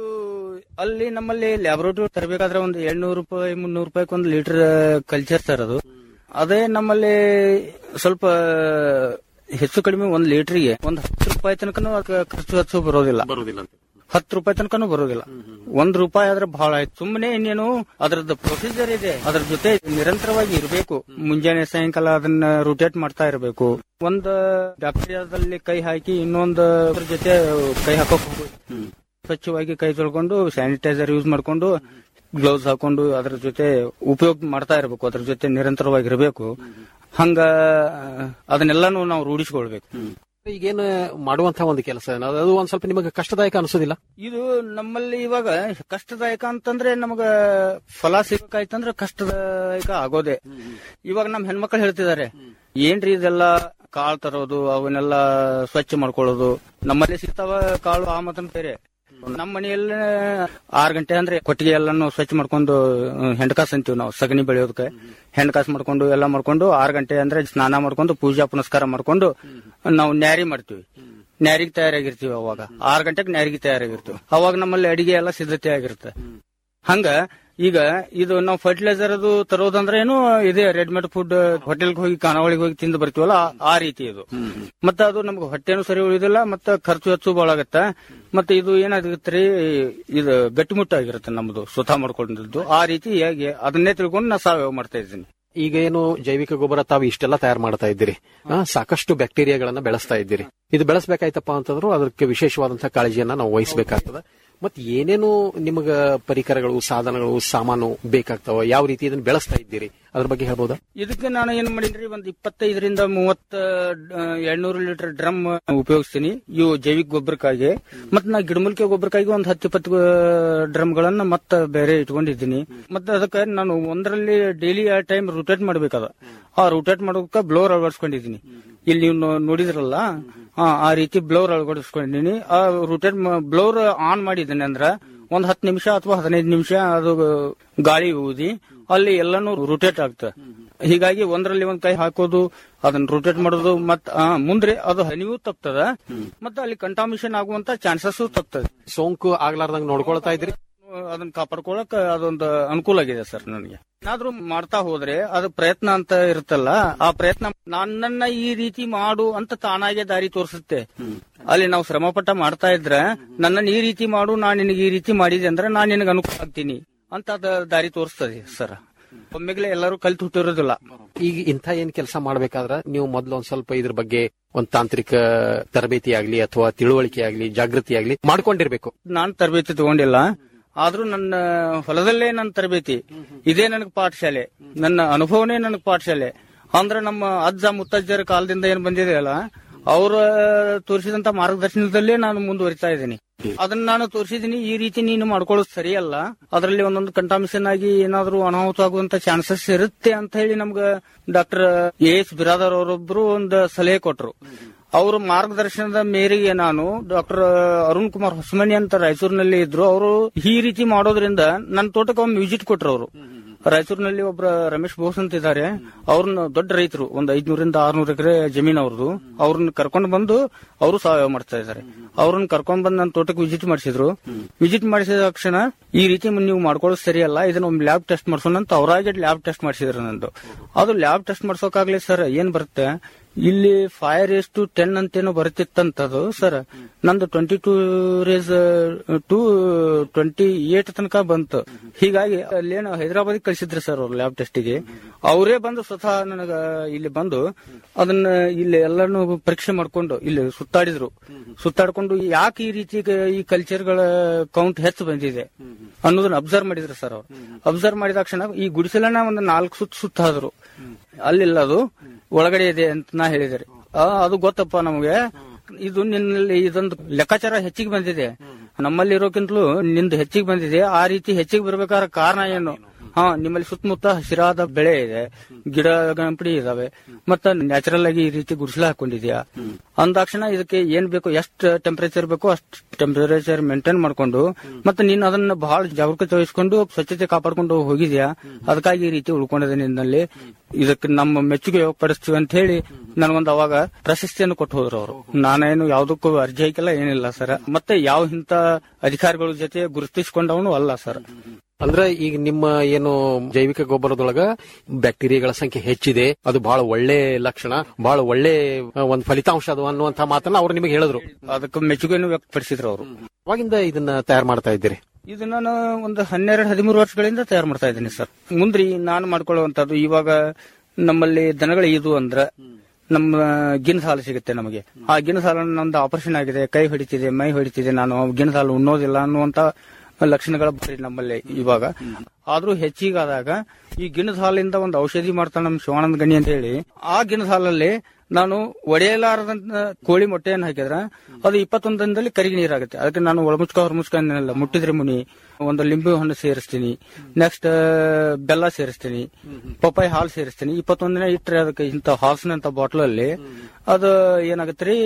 ಅಲ್ಲಿ ನಮ್ಮಲ್ಲಿ ಲ್ಯಾಬೊರೇಟರಿ ತರಬೇಕಾದ್ರೆ ಒಂದು ಏಳ್ನೂರು ರೂಪಾಯಿ ಮುನ್ನೂರು ರೂಪಾಯಿ ಒಂದು ಲೀಟರ್ ಕಲ್ಚರ್ ತರೋದು ಅದೇ ನಮ್ಮಲ್ಲಿ ಸ್ವಲ್ಪ ಹೆಚ್ಚು ಕಡಿಮೆ ಒಂದ್ ಲೀಟರ್ಗೆ ಒಂದ್ ಹತ್ತು ರೂಪಾಯಿ ತನಕನೂ ಅದ್ಕೆ ಖರ್ಚು ಹೆಚ್ಚು ಬರೋದಿಲ್ಲ ಬರೋದಿಲ್ಲ ಹತ್ತು ರೂಪಾಯಿ ತನಕನೂ ಬರೋದಿಲ್ಲ ಒಂದ್ ರೂಪಾಯಿ ಆದ್ರೆ ಬಹಳ ಆಯ್ತು ಸುಮ್ಮನೆ ಇನ್ನೇನು ಅದ್ರದ್ದು ಪ್ರೊಸೀಜರ್ ಇದೆ ಅದ್ರ ಜೊತೆ ನಿರಂತರವಾಗಿ ಇರಬೇಕು ಮುಂಜಾನೆ ಸಾಯಂಕಾಲ ಅದನ್ನ ರೊಟೇಟ್ ಮಾಡ್ತಾ ಇರಬೇಕು ಒಂದ್ ಬ್ಯಾಕ್ಟೀರಿಯಾದಲ್ಲಿ ಕೈ ಹಾಕಿ ಇನ್ನೊಂದು ಅದ್ರ ಜೊತೆ ಕೈ ಹಾಕೋಕ್ ಹೋಗ್ಬೇಕು ಸ್ವಚ್ಛವಾಗಿ ಕೈ ತೊಳ್ಕೊಂಡು ಸ್ಯಾನಿಟೈಸರ್ ಯೂಸ್ ಮಾಡ್ಕೊಂಡು ಗ್ಲೌಸ್ ಹಾಕೊಂಡು ಅದ್ರ ಜೊತೆ ಉಪಯೋಗ ಮಾಡ್ತಾ ಇರಬೇಕು ಅದ್ರ ಜೊತೆ ನಿರಂತರವಾಗಿ ಇರಬೇಕು ಹಂಗ ಅದನ್ನೆಲ್ಲಾನು ನಾವು ರೂಢಿಸ್ಕೊಳ್ಬೇಕು ಈಗೇನು ಮಾಡುವಂತಹ ಒಂದು ಕೆಲಸ ಏನದು? ಅದು ಒಂದ್ ಸ್ವಲ್ಪ ನಿಮಗೆ ಕಷ್ಟದಾಯಕ ಅನಿಸೋದಿಲ್ಲ ಇದು ನಮ್ಮಲ್ಲಿ ಇವಾಗ ಕಷ್ಟದಾಯಕ ಅಂತಂದ್ರೆ ನಮಗ ಫಲ ಸಿಗಬೇಕಾಯ್ತಂದ್ರೆ ಕಷ್ಟದಾಯಕ ಆಗೋದೆ ಇವಾಗ ನಮ್ ಹೆಣ್ಮಕ್ಳು ಹೇಳ್ತಿದ್ದಾರೆ ಏನ್ರಿ ಇದೆಲ್ಲ ಕಾಳು ತರೋದು ಅವನ್ನೆಲ್ಲ ಸ್ವಚ್ಛ ಮಾಡ್ಕೊಳ್ಳೋದು ನಮ್ಮಲ್ಲಿ ಸಿಗ್ತಾವ ಕಾಳು ಆ ಮತನ್ ಬೇರೆ ನಮ್ಮ ಮನೆಯಲ್ಲಿ ಆರ್ ಗಂಟೆ ಅಂದ್ರೆ ಕೊಟ್ಟಿಗೆ ಎಲ್ಲಾನು ಸ್ವಚ್ಛ ಮಾಡ್ಕೊಂಡು ಹೆಂಡಕಾಸ್ ಅಂತೀವಿ ನಾವು ಸಗಣಿ ಬೆಳೆಯೋದಕ್ಕೆ ಹೆಂಡಕಾಸ್ ಮಾಡ್ಕೊಂಡು ಎಲ್ಲ ಮಾಡ್ಕೊಂಡು ಆರ್ ಗಂಟೆ ಅಂದ್ರೆ ಸ್ನಾನ ಮಾಡ್ಕೊಂಡು ಪೂಜಾ ಪುನಸ್ಕಾರ ಮಾಡ್ಕೊಂಡು ನಾವು ನ್ಯಾರಿ ಮಾಡ್ತೀವಿ ನ್ಯಾರಿಗೆ ತಯಾರಾಗಿರ್ತೀವಿ ಅವಾಗ ಆರ್ ಗಂಟೆಗೆ ನ್ಯಾರಿಗೆ ತಯಾರಾಗಿರ್ತೀವಿ ಅವಾಗ ನಮ್ಮಲ್ಲಿ ಅಡಿಗೆ ಎಲ್ಲ ಸಿದ್ಧತೆ ಆಗಿರುತ್ತೆ ಹಂಗ ಈಗ ಇದು ನಾವು ಫರ್ಟಿಲೈಸರ್ ಅದು ತರೋದಂದ್ರೆ ಏನು ಇದೇ ರೆಡಿಮೇಡ್ ಫುಡ್ ಹೋಟೆಲ್ಗೆ ಹೋಗಿ ಖಾನಾವಳಿಗೆ ಹೋಗಿ ತಿಂದು ಬರ್ತೀವಲ್ಲ ಆ- ಆ ರೀತಿ ಇದು ಮತ್ತೆ ಅದು ನಮ್ಗೆ ಹೊಟ್ಟೆನೂ ಸರಿ ಉಳಿಯೋದಿಲ್ಲ ಮತ್ತೆ ಖರ್ಚು ಹೆಚ್ಚು ಭಾಳ ಆಗತ್ತೆ ಮತ್ತೆ ಇದು ಏನಾಗುತ್ತೆ ರೀ ಇದು ಗಟ್ಟಿಮುಟ್ಟಾಗಿರುತ್ತೆ ನಮ್ದು ಸ್ವತಃ ಮಾಡ್ಕೊಂಡಿದ್ದು ಆ ರೀತಿಯಾಗಿ ಅದನ್ನೇ ತಿಳ್ಕೊಂಡು ನಾ ಸಾವಯವ ಮಾಡ್ತಾ ಇದ್ದೀನಿ ಈಗ ಏನು ಜೈವಿಕ ಗೊಬ್ಬರ ತಾವು ಇಷ್ಟೆಲ್ಲ ತಯಾರು ಮಾಡ್ತಾ ಇದ್ದೀರಿ ಆ, ಸಾಕಷ್ಟು ಬ್ಯಾಕ್ಟೀರಿಯಾಗಳನ್ನ ಬೆಳೆಸ್ತಾ ಇದ್ದೀರಿ ಇದು ಬೆಳೆಸಬೇಕಾಯ್ತಪ್ಪ ಅಂತಂದ್ರು ಅದಕ್ಕೆ ವಿಶೇಷವಾದಂತಹ ಕಾಳಜಿಯನ್ನ ನಾವು ವಹಿಸಬೇಕಾಗ್ತದೆ ಮತ್ತೆ ಏನೇನು ನಿಮಗ ಪರಿಕರಗಳು ಸಾಧನಗಳು ಸಾಮಾನು ಬೇಕಾಗ್ತಾವ ಯಾವ ರೀತಿ ಇದನ್ನ ಬೆಳೆಸ್ತಾ ಇದ್ದೀರಿ ಅದ್ರ ಬಗ್ಗೆ ಹೇಳ್ಬೋದಾ ಇದಕ್ಕೆ ನಾನು ಏನ್ ಮಾಡೀನಿ ಒಂದ್ ಇಪ್ಪತ್ತೈದರಿಂದ ಮೂವತ್ತ ಎರಡ್ನೂರು ಲೀಟರ್ ಡ್ರಮ್ ಉಪಯೋಗಿಸ್ತೀನಿ ಇವು ಜೈವಿಕ ಗೊಬ್ಬರಕ್ಕಾಗಿ ಮತ್ ನಾ ಗಿಡಮೂಲಿಕೆ ಗೊಬ್ಬರಕ್ಕಾಗಿ ಒಂದ್ ಹತ್ತು ಇಪ್ಪತ್ತು ಡ್ರಮ್ ಗಳನ್ನ ಮತ್ತ ಬೇರೆ ಇಟ್ಕೊಂಡಿದ್ದೀನಿ ಮತ್ತೆ ಅದಕ್ಕೆ ನಾನು ಒಂದರಲ್ಲಿ ಡೈಲಿ ಆ ಟೈಮ್ ರೊಟೇಟ್ ಮಾಡ್ಬೇಕದ ಆ ರೊಟೇಟ್ ಮಾಡೋದಕ್ಕೆ ಬ್ಲೋರ್ ಅಳವಡಿಸ್ಕೊಂಡಿದ್ದೀನಿ ಇಲ್ಲಿ ನೀವು ನೋ- ನೋಡಿದ್ರಲ್ಲ ಆ, ಆ ರೀತಿ ಬ್ಲೋರ್ ಅಳವಡಿಸ್ಕೊಂಡಿದ್ದೀನಿ ಆ ರೊಟೇಟ್ ಬ್ಲೋರ್ ಆನ್ ಮಾಡಿದ್ದೀನಿ ಅಂದ್ರ ಒಂದ್ ಹತ್ತು ನಿಮಿಷ ಅಥವಾ ಹದಿನೈದು ನಿಮಿಷ ಅದು ಗಾಳಿ ಊದಿ ಅಲ್ಲಿ ಎಲ್ಲಾನು ರೊಟೇಟ್ ಆಗ್ತದೆ ಹೀಗಾಗಿ ಒಂದರಲ್ಲಿ ಒಂದ್ ಕೈ ಹಾಕೋದು ಅದನ್ನ ರೊಟೇಟ್ ಮಾಡೋದು ಮತ್ ಆ, ಮುಂದ್ರೆ ಅದು ಹನಿವು ತಪ್ತದ ಮತ್ತೆ ಅಲ್ಲಿ ಕಂಟಾಮಿಷನ್ ಆಗುವಂತ ಚಾನ್ಸಸ್ ತಪ್ತದೆ ಸೋಂಕು ಆಗ್ಲಾರ್ದಂಗ್ ನೋಡ್ಕೊಳ್ತಾ ಇದ್ರಿ ಅದನ್ನ ಕಾಪಾಡ್ಕೊಳಕ್ ಅದೊಂದು ಅನುಕೂಲ ಆಗಿದೆ ಸರ್ ನನಗೆ ಏನಾದ್ರೂ ಮಾಡ್ತಾ ಹೋದ್ರೆ ಅದು ಪ್ರಯತ್ನ ಅಂತ ಇರುತ್ತಲ್ಲ ಆ ಪ್ರಯತ್ನ ನನ್ನನ್ನ ಈ ರೀತಿ ಮಾಡು ಅಂತ ತಾನಾಗೆ ದಾರಿ ತೋರಿಸುತ್ತೆ ಅಲ್ಲಿ ನಾವು ಶ್ರಮ ಪಟ್ಟ ಮಾಡ್ತಾ ಇದ್ರೆ ನನ್ನನ್ನ ಈ ರೀತಿ ಮಾಡು ನಾನ್ ನಿನಗೆ ಈ ರೀತಿ ಮಾಡಿದೆ ಅಂದ್ರೆ ನಾನ್ ನಿನಗೆ ಅನುಕೂಲ ಆಗ್ತೀನಿ ಅಂತ ಅದ ದಾರಿ ತೋರಿಸ್ತದೆ ಸರ್ ಒಮ್ಮೆಗ್ಲೆ ಎಲ್ಲರೂ ಕಲ್ತು ಹುಟ್ಟಿರೋದಿಲ್ಲ ಈಗ ಇಂಥ ಏನ್ ಕೆಲಸ ಮಾಡ್ಬೇಕಾದ್ರ ನೀವು ಮೊದ್ಲು ಒಂದ್ ಸ್ವಲ್ಪ ಇದ್ರ ಬಗ್ಗೆ ಒಂದ್ ತಾಂತ್ರಿಕ ತರಬೇತಿ ಆಗ್ಲಿ ಅಥವಾ ತಿಳುವಳಿಕೆ ಆಗ್ಲಿ ಜಾಗೃತಿ ಆಗ್ಲಿ ಮಾಡ್ಕೊಂಡಿರ್ಬೇಕು ನಾನ್ ತರಬೇತಿ ತಗೊಂಡಿಲ್ಲ ಆದ್ರೂ ನನ್ನ ಹೊಲದಲ್ಲೇ ನನ್ನ ತರಬೇತಿ ಇದೇ ನನಗೆ ಪಾಠಶಾಲೆ ನನ್ನ ಅನುಭವನೇ ನನಗೆ ಪಾಠಶಾಲೆ ಅಂದ್ರೆ ನಮ್ಮ ಅಜ್ಜ ಮುತ್ತಜ್ಜರ ಕಾಲದಿಂದ ಏನ್ ಬಂದಿದೆ ಅಲ್ಲ ಅವ್ರ ತೋರಿಸಿದಂತ ಮಾರ್ಗದರ್ಶನದಲ್ಲೇ ನಾನು ಮುಂದುವರಿತಾ ಇದ್ದೀನಿ ಅದನ್ನ ನಾನು ತೋರಿಸಿದೀನಿ ಈ ರೀತಿ ನೀನು ಮಾಡ್ಕೊಳ್ಳೋದು ಸರಿಯಲ್ಲ ಅದರಲ್ಲಿ ಒಂದೊಂದು ಕಂಟಾಮಿಷನ್ ಆಗಿ ಏನಾದ್ರೂ ಅನಾಹುತ ಆಗುವಂತ ಚಾನ್ಸಸ್ ಇರುತ್ತೆ ಅಂತ ಹೇಳಿ ನಮ್ಗ ಡಾಕ್ಟರ್ ಎ ಎಸ್ ಬಿರಾದರ್ ಅವರೊಬ್ರು ಒಂದು ಸಲಹೆ ಕೊಟ್ರು ಅವ್ರ ಮಾರ್ಗದರ್ಶನದ ಮೇರೆಗೆ ನಾನು ಡಾಕ್ಟರ್ ಅರುಣ್ ಕುಮಾರ್ ಹೊಸಮನಿ ಅಂತ ರಾಯಚೂರಿನಲ್ಲಿ ಇದ್ರು ಅವರು ಈ ರೀತಿ ಮಾಡೋದ್ರಿಂದ ನನ್ನ ತೋಟಕ್ಕೆ ಒಮ್ಮೆ ವಿಸಿಟ್ ಕೊಟ್ರು ಅವರು ರಾಯಚೂರಿನಲ್ಲಿ ಒಬ್ರ ರಮೇಶ್ ಬೋಸ್ ಅಂತ ಇದ್ದಾರೆ ಅವ್ರನ್ನ ದೊಡ್ಡ ರೈತರು ಒಂದ್ ಐದ್ನೂರಿಂದ ಆರ್ನೂರು ಎಕರೆ ಜಮೀನ್ ಅವ್ರದ್ದು ಅವ್ರನ್ನ ಕರ್ಕೊಂಡು ಬಂದು ಅವರು ಸಾವಯವ ಮಾಡ್ತಾ ಇದ್ದಾರೆ ಅವ್ರನ್ನ ಕರ್ಕೊಂಡ್ ಬಂದು ನನ್ನ ತೋಟಕ್ಕೆ ವಿಸಿಟ್ ಮಾಡಿಸಿದ್ರು ವಿಸಿಟ್ ಮಾಡಿಸಿದ ತಕ್ಷಣ ಈ ರೀತಿ ನೀವು ಮಾಡ್ಕೊಳ್ಳೋದು ಸರಿಯಲ್ಲ ಇದನ್ನ ಒಂದು ಲ್ಯಾಬ್ ಟೆಸ್ಟ್ ಮಾಡ್ಸೋಣ ಅಂತ ಅವರಾಗೆ ಲ್ಯಾಬ್ ಟೆಸ್ಟ್ ಮಾಡಿಸಿದ್ರು ನಂದು ಅದು ಲ್ಯಾಬ್ ಟೆಸ್ಟ್ ಮಾಡ್ಸೋಕಾಗ್ಲಿ ಸರ್ ಏನ್ ಬರುತ್ತೆ ಇಲ್ಲಿ ಫೈವ್ ರೇಸ್ ಟು ಟೆನ್ ಅಂತೇನೋ ಬರುತ್ತಿತ್ತಂತದು ಸರ್ ನಂದು twenty two race to twenty eight ತನಕ ಬಂತು ಹೀಗಾಗಿ ಅಲ್ಲೇನು ಹೈದರಾಬಾದ್ ಕಳಿಸಿದ್ರು ಸರ್ ಅವ್ರು ಲ್ಯಾಬ್ ಟೆಸ್ಟಿಗೆ ಅವರೇ ಬಂದು ಸ್ವತಃ ನನಗ ಇಲ್ಲಿ ಬಂದು ಅದನ್ನ ಇಲ್ಲಿ ಎಲ್ಲಾನು ಪರೀಕ್ಷೆ ಮಾಡ್ಕೊಂಡು ಇಲ್ಲಿ ಸುತ್ತಾಡಿದ್ರು ಸುತ್ತಾಡ್ಕೊಂಡು ಯಾಕೆ ಈ ರೀತಿ ಕ- ಈ ಕಲ್ಚರ್ಗಳ ಕೌಂಟ್ ಹೆಚ್ಚು ಬಂದಿದೆ ಅನ್ನೋದನ್ನ ಅಬ್ಸರ್ವ್ ಮಾಡಿದ್ರು ಸರ್ ಅವ್ರು ಅಬ್ಸರ್ವ್ ಮಾಡಿದ ತಕ್ಷಣ ಈ ಗುಡಿಸಲನ್ನ ಒಂದು ನಾಲ್ಕು ಸುತ್ತ ಸುತ್ತಾದ್ರು ಅಲ್ಲಿಲ್ಲ ಅದು ಒಳಗಡೆ ಇದೆ ಅಂತ ನಾ ಹೇಳಿದರೆ ಆ, ಅದು ಗೊತ್ತಪ್ಪ ನಮಗೆ ಇದು ನಿನ್ನಲ್ಲಿ ಇದೊಂದು ಲೆಕ್ಕಾಚಾರ ಹೆಚ್ಚಿಗೆ ಬಂದಿದೆ ನಮ್ಮಲ್ಲಿ ಇರೋಕ್ಕಿಂತಲೂ ನಿಂದು ಹೆಚ್ಚಿಗೆ ಬಂದಿದೆ ಆ ರೀತಿ ಹೆಚ್ಚಿಗೆ ಬರ್ಬೇಕಾದ್ರೆ ಕಾರಣ ಏನು ಹಾ ನಿಮ್ಮಲ್ಲಿ ಸುತ್ತಮುತ್ತ ಹಸಿರಾದ ಬೆಳೆ ಇದೆ ಗಿಡ ಗಣಪಡಿ ಇದಾವೆ ಮತ್ತ ನ್ಯಾಚುರಲ್ ಆಗಿ ಈ ರೀತಿ ಗುಡಿಸಲ ಹಾಕೊಂಡಿದ್ಯಾ ಅಂದಾಕ್ಷಣ ಇದಕ್ಕೆ ಏನ್ ಬೇಕು ಎಷ್ಟು ಟೆಂಪರೇಚರ್ ಬೇಕು ಅಷ್ಟು ಟೆಂಪರೇಚರ್ ಮೇಂಟೈನ್ ಮಾಡ್ಕೊಂಡು ಮತ್ತೆ ನೀನು ಅದನ್ನ ಬಹಳ ಜಾಗರೂಕತೆ ವಹಿಸ್ಕೊಂಡು ಸ್ವಚ್ಛತೆ ಕಾಪಾಡ್ಕೊಂಡು ಹೋಗಿದ್ಯಾ ಅದಕ್ಕಾಗಿ ಈ ರೀತಿ ಉಳ್ಕೊಂಡಿದೆ ನಿನ್ನಲ್ಲಿ ಇದಕ್ಕೆ ನಮ್ಮ ಮೆಚ್ಚುಗೆ ಪಡಿಸ್ತೀವಿ ಅಂತ ಹೇಳಿ ನನಗೊಂದು ಅವಾಗ ಪ್ರಶಸ್ತಿಯನ್ನು ಕೊಟ್ಟು ಹೋದ್ರು ಅವರು ನಾನೇನು ಯಾವ್ದಕ್ಕೂ ಅರ್ಜಿ ಹಾಕಿಲ್ಲ ಏನಿಲ್ಲ ಸರ್ ಮತ್ತೆ ಯಾವ ಇಂತ ಅಧಿಕಾರಿಗಳ ಜೊತೆ ಗುರುತಿಸಿಕೊಂಡವನು ಅಲ್ಲ ಸರ್ ಅಂದ್ರೆ ಈಗ ನಿಮ್ಮ ಏನು ಜೈವಿಕ ಗೊಬ್ಬರದೊಳಗ ಬ್ಯಾಕ್ಟೀರಿಯಾಗಳ ಸಂಖ್ಯೆ ಹೆಚ್ಚಿದೆ ಅದು ಬಹಳ ಒಳ್ಳೆ ಲಕ್ಷಣ ಬಹಳ ಒಳ್ಳೆ ಆ, ಒಂದು ಫಲಿತಾಂಶ ಅದು ಅನ್ನುವಂತ ಮಾತನ್ನ ಅವ್ರು ನಿಮಗೆ ಹೇಳಿದ್ರು ಅದಕ್ಕೆ ಮೆಚ್ಚುಗೆಯನ್ನು ವ್ಯಕ್ತಪಡಿಸಿದ್ರು ಅವರು ಅವಾಗಿಂದ ಇದನ್ನ ತಯಾರು ಮಾಡ್ತಾ ಇದ್ದೀರಿ ಇದು ನಾನು ಒಂದು ಹನ್ನೆರಡು ಹದಿಮೂರು ವರ್ಷಗಳಿಂದ ತಯಾರು ಮಾಡ್ತಾ ಇದ್ದೀನಿ ಸರ್ ಮುಂದ್ರಿ ನಾನು ಮಾಡ್ಕೊಳ್ಳುವಂತದ್ದು ಇವಾಗ ನಮ್ಮಲ್ಲಿ ದನಗಳು ಇದು ಅಂದ್ರ ನಮ್ಮ ಗಿಣ್ ಹಾಲು ಸಿಗುತ್ತೆ ನಮಗೆ ಆ ಗಿಣ್ ಹಾಲನ್ನು ನಂದು ಆಪರೇಷನ್ ಆಗಿದೆ ಕೈ ಹೊಡಿತಿದೆ ಮೈ ಹೊಡಿತಿದೆ ನಾನು ಗಿಣ್ ಹಾಲು ಉಣ್ಣೋದಿಲ್ಲ ಅನ್ನುವಂತ ಲಕ್ಷಣಗಳ ಬರ್ರಿ ನಮ್ಮಲ್ಲಿ ಇವಾಗ ಆದ್ರೂ ಹೆಚ್ಚಿಗಾದಾಗ ಈ ಗಿಣದ ಹಾಲಿಂದ ಒಂದು ಔಷಧಿ ಮಾಡ್ತಾನೆ ನಮ್ಮ ಶಿವಾನಂದ ಗಣಿ ಅಂತ ಹೇಳಿ ಆ ಗಿಣದ ಹಾಲಲ್ಲಿ ನಾನು ಒಡೆಯಲಾರದಂತ ಕೋಳಿ ಮೊಟ್ಟೆಯನ್ನು ಹಾಕಿದ್ರೆ ಅದು ಇಪ್ಪತ್ತೊಂದು ದಿನದಲ್ಲಿ ಕರಿಗೆ ನೀರಾಗುತ್ತೆ ಅದಕ್ಕೆ ನಾನು ಒಳಮುಚ್ಕ ಹೊರಮುಚ್ಕ ಅನ್ನಲ್ಲ ಮುಟ್ಟಿದ್ರೆ ಮುನಿ ಒಂದು ಲಿಂಬೆ ಹಣ್ಣು ಸೇರಿಸ್ತೀನಿ ನೆಕ್ಸ್ಟ್ ಬೆಲ್ಲ ಸೇರಿಸ್ತೀನಿ ಪಪ್ಪಾಯಿ ಹಾಲು ಸೇರಿಸ್ತೀನಿ ಇಪ್ಪತ್ತೊಂದು ದಿನ ಇಟ್ಟರೆ ಅದಕ್ಕೆ ಇಂಥ ಹಾಲ್ಸ್ನಂತ ಬಾಟ್ಲ್ ಅಲ್ಲಿ ಅದು ಏನಾಗುತ್ತೆ ರೀ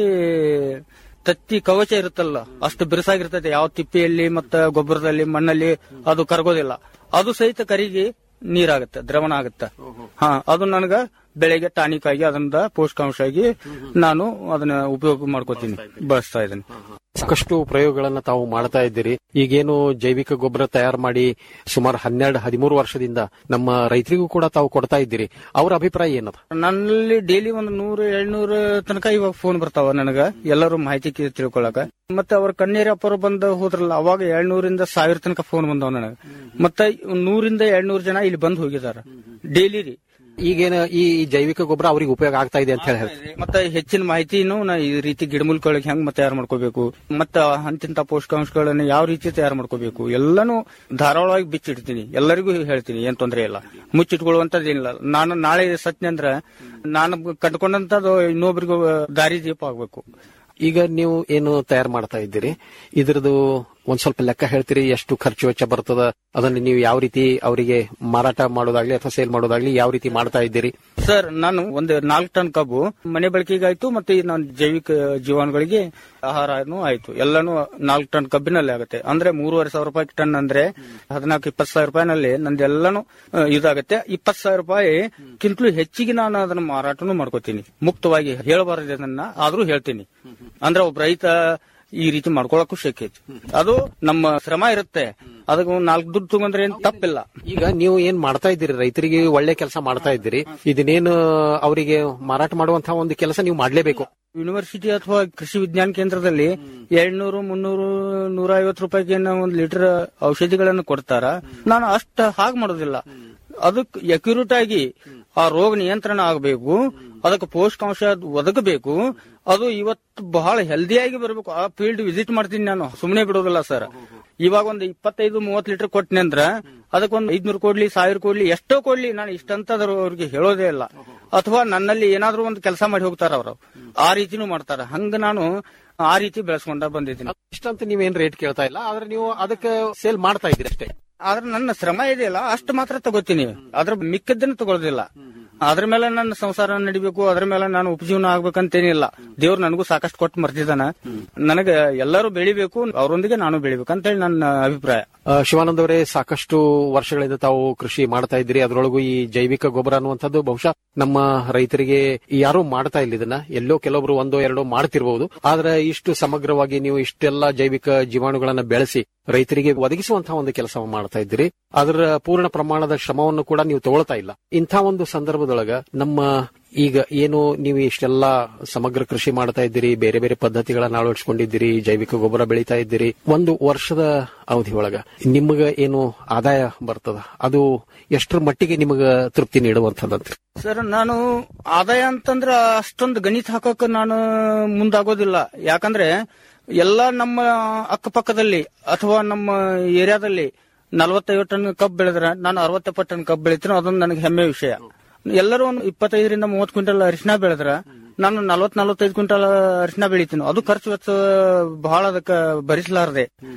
ತತ್ತಿ ಕವಚ ಇರುತ್ತಲ್ಲ ಅಷ್ಟು ಬಿರುಸಾಗಿರ್ತದೆ ಯಾವ ತಿಪ್ಪಿಯಲ್ಲಿ ಮತ್ತ ಗೊಬ್ಬರದಲ್ಲಿ ಮಣ್ಣಲ್ಲಿ ಅದು ಕರಗೋದಿಲ್ಲ ಅದು ಸಹಿತ ಕರಿಗೆ ನೀರಾಗುತ್ತೆ ದ್ರವಣ ಆಗುತ್ತೆ ಹಾ ಅದು ನನಗ ಬೆಳೆಗೆ ಟಾನಿಕ್ ಆಗಿ ಅದರಿಂದ ಪೋಷಕಾಂಶ ಆಗಿ ನಾನು ಅದನ್ನ ಉಪಯೋಗ ಮಾಡ್ಕೋತೀನಿ ಬಳಸ್ತಾ ಇದ್ದೀನಿ ಸಾಕಷ್ಟು ಪ್ರಯೋಗಗಳನ್ನ ತಾವು ಮಾಡ್ತಾ ಇದ್ದೀರಿ ಈಗೇನು ಜೈವಿಕ ಗೊಬ್ಬರ ತಯಾರು ಮಾಡಿ ಸುಮಾರು ಹನ್ನೆರಡು ಹದಿಮೂರು ವರ್ಷದಿಂದ ನಮ್ಮ ರೈತರಿಗೂ ಕೂಡ ತಾವು ಕೊಡ್ತಾ ಇದ್ದೀರಿ ಅವರ ಅಭಿಪ್ರಾಯ ಏನದ ನನ್ನಲ್ಲಿ ಡೈಲಿ ಒಂದು ನೂರು ಏಳ್ನೂರು ತನಕ ಇವಾಗ ಫೋನ್ ಬರ್ತಾವ ನನಗ ಎಲ್ಲರೂ ಮಾಹಿತಿ ಕೇ- ತಿಳ್ಕೊಳಕ ಮತ್ತೆ ಅವ್ರ ಕಣ್ಣೀರ್ ಅಪ್ಪರು ಬಂದ ಹೋದ್ರಲ್ಲ ಅವಾಗ ಏಳ್ನೂರಿಂದ ಸಾವಿರ ತನಕ ಫೋನ್ ಬಂದವ ನನಗ ಮತ್ತೆ ನೂರಿಂದ ಏಳ್ನೂರು ಜನ ಇಲ್ಲಿ ಬಂದು ಹೋಗಿದಾರ ಡೈಲಿ ರೀ ಈಗೇನು ಈ ಜೈವಿಕ ಗೊಬ್ಬರ ಅವ್ರಿಗೆ ಉಪಯೋಗ ಆಗ್ತಾ ಇದೆ ಅಂತ ಹೇಳಿ ಹೇಳ್ತಾರೆ ಮತ್ತೆ ಹೆಚ್ಚಿನ ಮಾಹಿತಿನೂ ನಾ ಈ ರೀತಿ ಗಿಡಮೂಲಿಕೆಗಳಿಗೆ ಹೆಂಗ್ ತಯಾರು ಮಾಡ್ಕೋಬೇಕು ಮತ್ತ ಅಂತಿಂತ ಪೋಷಕಾಂಶಗಳನ್ನ ಯಾವ ರೀತಿ ತಯಾರು ಮಾಡ್ಕೋಬೇಕು ಎಲ್ಲಾನು ಧಾರಾಳವಾಗಿ ಬಿಚ್ಚಿಡ್ತೀನಿ ಎಲ್ಲರಿಗೂ ಹೇಳ್ತೀನಿ ಏನ್ ತೊಂದರೆ ಇಲ್ಲ ಮುಚ್ಚಿಟ್ಕೊಳ್ಳುವಂತದ್ದೇನಿಲ್ಲ ನಾನು ನಾಳೆ ಸತ್ನೆ ಅಂದ್ರ ನಾನು ಕಂಡುಕೊಂಡಂತದ್ದು ಇನ್ನೊಬ್ರಿಗೂ ದಾರಿ ದೀಪ ಆಗ್ಬೇಕು ಈಗ ನೀವು ಏನು ತಯಾರು ಮಾಡ್ತಾ ಇದ್ದೀರಿ ಇದ್ರದ್ದು ಒಂದ್ ಸ್ವಲ್ಪ ಲೆಕ್ಕ ಹೇಳ್ತೀರಿ ಎಷ್ಟು ಖರ್ಚು ವೆಚ್ಚ ಬರ್ತದ ಅದನ್ನ ನೀವು ಯಾವ ರೀತಿ ಅವರಿಗೆ ಮಾರಾಟ ಮಾಡೋದಾಗ್ಲಿ ಅಥವಾ ಸೇಲ್ ಮಾಡೋದಾಗ್ಲಿ ಯಾವ ರೀತಿ ಮಾಡ್ತಾ ಇದ್ದೀರಿ ಸರ್ ನಾನು ಒಂದು ನಾಲ್ಕು ಟನ್ ಕಬ್ಬು ಮನೆ ಬಳಕೆಗಾಯ್ತು ಮತ್ತೆ ಈ ನಾನು ಜೈವಿಕ ಜೀವಾಣುಗಳಿಗೆ ಆಹಾರನೂ ಆಯ್ತು ಎಲ್ಲಾನು ನಾಲ್ಕು ಟನ್ ಕಬ್ಬಿನಲ್ಲಿ ಆಗುತ್ತೆ ಅಂದ್ರೆ ಮೂರುವರೆ ಸಾವಿರ ರೂಪಾಯಿ ಟನ್ ಅಂದ್ರೆ ಹದಿನಾಲ್ಕು ಇಪ್ಪತ್ತು ಸಾವಿರ ರೂಪಾಯಿನಲ್ಲಿ ನಂದೆಲ್ಲಾನು ಆ, ಇದಾಗುತ್ತೆ ಇಪ್ಪತ್ತು ಸಾವಿರ ರೂಪಾಯಿ ಕಿಂತಲೂ ಹೆಚ್ಚಿಗೆ ನಾನು ಅದನ್ನ ಮಾರಾಟನೂ ಮಾಡ್ಕೋತೀನಿ ಮುಕ್ತವಾಗಿ ಹೇಳಬಾರದು ಅದನ್ನ ಆದ್ರೂ ಹೇಳ್ತೀನಿ ಅಂದ್ರೆ ಒಬ್ಬ ರೈತ ಈ ರೀತಿ ಮಾಡ್ಕೊಳಕ್ಕೂ ಶಕ್ಯ ಐತಿ ಅದು ನಮ್ಮ ಶ್ರಮ ಇರುತ್ತೆ ಅದಕ್ಕೆ ಒಂದ್ ನಾಲ್ಕು ದುಡ್ಡು ತಗೊಂಡ್ರೆ ಏನ್ ತಪ್ಪಿಲ್ಲ ಈಗ ನೀವು ಏನ್ ಮಾಡ್ತಾ ಇದ್ದೀರಿ ರೈತರಿಗೆ ಒಳ್ಳೆ ಕೆಲಸ ಮಾಡ್ತಾ ಇದ್ದೀರಿ ಇದನ್ನೇನು ಅವರಿಗೆ ಮಾರಾಟ ಮಾಡುವಂತಹ ಒಂದು ಕೆಲಸ ನೀವು ಮಾಡ್ಲೇಬೇಕು ಯೂನಿವರ್ಸಿಟಿ ಅಥವಾ ಕೃಷಿ ವಿಜ್ಞಾನ ಕೇಂದ್ರದಲ್ಲಿ ಏಳ್ನೂರು ಮುನ್ನೂರು ನೂರ ಐವತ್ತು ರೂಪಾಯಿಗೆ ಏನೋ ಒಂದು ಲೀಟರ್ ಔಷಧಿಗಳನ್ನು ಕೊಡ್ತಾರ ನಾನು ಅಷ್ಟ ಹಾಗೆ ಮಾಡೋದಿಲ್ಲ ಅದಕ್ಕೆ ಅಕ್ಯುರೇಟ್ ಆಗಿ ಆ ರೋಗ ನಿಯಂತ್ರಣ ಆಗಬೇಕು ಅದಕ್ಕೆ ಪೋಷಕಾಂಶ ಒದಗಬೇಕು ಅದು ಇವತ್ತು ಬಹಳ ಹೆಲ್ದಿಯಾಗಿ ಬರಬೇಕು ಆ ಫೀಲ್ಡ್ ವಿಸಿಟ್ ಮಾಡ್ತೀನಿ ನಾನು ಸುಮ್ಮನೆ ಬಿಡೋದಿಲ್ಲ ಸರ್ ಇವಾಗ ಒಂದು ಇಪ್ಪತ್ತೈದು ಮೂವತ್ತು ಲೀಟರ್ ಕೊಟ್ಟನೆ ಅಂದ್ರ ಅದಕ್ಕೊಂದು ಐದ್ನೂರು ಕೊಡ್ಲಿ ಸಾವಿರ ಕೊಡ್ಲಿ ಎಷ್ಟೋ ಕೊಡ್ಲಿ ನಾನು ಇಷ್ಟಂತ ಅವ್ರಿಗೆ ಹೇಳೋದೇ ಇಲ್ಲ ಅಥವಾ ನನ್ನಲ್ಲಿ ಏನಾದ್ರೂ ಒಂದು ಕೆಲಸ ಮಾಡಿ ಹೋಗ್ತಾರ ಅವರು ಆ ರೀತಿನೂ ಮಾಡ್ತಾರ ಹಂಗ ನಾನು ಆ ರೀತಿ ಬೆಳೆಸ್ಕೊಂಡ ಬಂದಿದ್ದೀನಿ ಇಷ್ಟಂತ ನೀವೇನ್ ರೇಟ್ ಕೇಳ್ತಾ ಇಲ್ಲ ಆದ್ರೆ ನೀವು ಅದಕ್ಕೆ ಸೇಲ್ ಮಾಡ್ತಾ ಇದ್ದೀರಿ ಅಷ್ಟೇ ಆದ್ರೆ ನನ್ನ ಶ್ರಮ ಇದೆಯಲ್ಲ ಅಷ್ಟು ಮಾತ್ರ ತಗೋತೀನಿ ಅದ್ರ ಮಿಕ್ಕದ್ದನ್ನು ತಗೊಳ್ಳೋದಿಲ್ಲ ಅದ್ರ ಮೇಲೆ ನನ್ನ ಸಂಸಾರ ನಡಿಬೇಕು ಅದ್ರ ಮೇಲೆ ನಾನು ಉಪಜೀವನ ಆಗ್ಬೇಕಂತೇನಿಲ್ಲ ದೇವ್ರು ನನಗೂ ಸಾಕಷ್ಟು ಕೊಟ್ಟು ಮರ್ತಿದ್ದಾನ ನನಗೆ ಎಲ್ಲರೂ ಬೆಳಿಬೇಕು ಅವರೊಂದಿಗೆ ನಾನು ಬೆಳಿಬೇಕು ಅಂತ ಹೇಳಿ ನನ್ನ ಅಭಿಪ್ರಾಯ ಆ, ಶಿವಾನಂದ್ ಅವರೇ ಸಾಕಷ್ಟು ವರ್ಷಗಳಿಂದ ತಾವು ಕೃಷಿ ಮಾಡ್ತಾ ಇದ್ದೀರಿ ಅದರೊಳಗೂ ಈ ಜೈವಿಕ ಗೊಬ್ಬರ ಅನ್ನುವಂಥದ್ದು ಬಹುಶಃ ನಮ್ಮ ರೈತರಿಗೆ ಯಾರು ಮಾಡ್ತಾ ಇಲ್ಲ ಇದನ್ನ ಎಲ್ಲೋ ಕೆಲವೊಬ್ರು ಒಂದೋ ಎರಡೋ ಮಾಡ್ತಿರ್ಬಹುದು ಆದ್ರೆ ಇಷ್ಟು ಸಮಗ್ರವಾಗಿ ನೀವು ಇಷ್ಟೆಲ್ಲ ಜೈವಿಕ ಜೀವಾಣುಗಳನ್ನ ಬೆಳೆಸಿ ರೈತರಿಗೆ ಒದಗಿಸುವಂತಹ ಒಂದು ಕೆಲಸ ಮಾಡ್ತಾ ಇದ್ದೀರಿ ಅದರ ಪೂರ್ಣ ಪ್ರಮಾಣದ ಶ್ರಮವನ್ನು ಕೂಡ ನೀವು ತಗೊಳ್ತಾ ಇಲ್ಲ ಇಂಥ ಒಂದು ಸಂದರ್ಭದೊಳಗ ನಮ್ಮ ಈಗ ಏನು ನೀವು ಇಷ್ಟೆಲ್ಲ ಸಮಗ್ರ ಕೃಷಿ ಮಾಡ್ತಾ ಇದ್ದೀರಿ ಬೇರೆ ಬೇರೆ ಪದ್ಧತಿಗಳನ್ನ ಅಳವಡಿಸಿಕೊಂಡಿದ್ದೀರಿ ಜೈವಿಕ ಗೊಬ್ಬರ ಬೆಳೀತಾ ಇದ್ದೀರಿ ಒಂದು ವರ್ಷದ ಅವಧಿ ಒಳಗ ನಿಮಗ ಏನು ಆದಾಯ ಬರ್ತದ ಅದು ಎಷ್ಟರ ಮಟ್ಟಿಗೆ ನಿಮಗ ತೃಪ್ತಿ ನೀಡುವಂಥದ್ದಂತ ಸರ್ ನಾನು ಆದಾಯ ಅಂತಂದ್ರ ಅಷ್ಟೊಂದು ಗಣಿತ ಹಾಕೋಕ್ ನಾನು ಮುಂದಾಗೋದಿಲ್ಲ ಯಾಕಂದ್ರೆ ಎಲ್ಲ ನಮ್ಮ ಅಕ್ಕಪಕ್ಕದಲ್ಲಿ ಅಥವಾ ನಮ್ಮ ಏರಿಯಾದಲ್ಲಿ ನಲವತ್ತೈವತ್ತು ಟನ್ ಕಬ್ಬು ಬೆಳೆದ್ರೆ ನಾನು ಅರವತ್ತೆಪ್ಪತ್ತು ಟನ್ ಕಬ್ಬು ಬೆಳಿತೀನಿ ಅದೊಂದು ನನಗೆ ಹೆಮ್ಮೆ ವಿಷಯ ಎಲ್ಲರೂ ಒಂದು ಇಪ್ಪತ್ತೈದರಿಂದ ಮೂವತ್ತು ಕ್ವಿಂಟಲ್ ಅರಿಶಿನ ಬೆಳೆದ್ರ ನಾನು ನಲವತ್ ನಲವತ್ತೈದು ಕ್ವಿಂಟಲ್ ಅರಿಶಿನ ಬೆಳಿತೀನಿ ಅದು ಖರ್ಚು ವೆಚ್ಚ ಬಹಳ ಅದಕ್ಕೆ ಭರಿಸಲಾರದೆ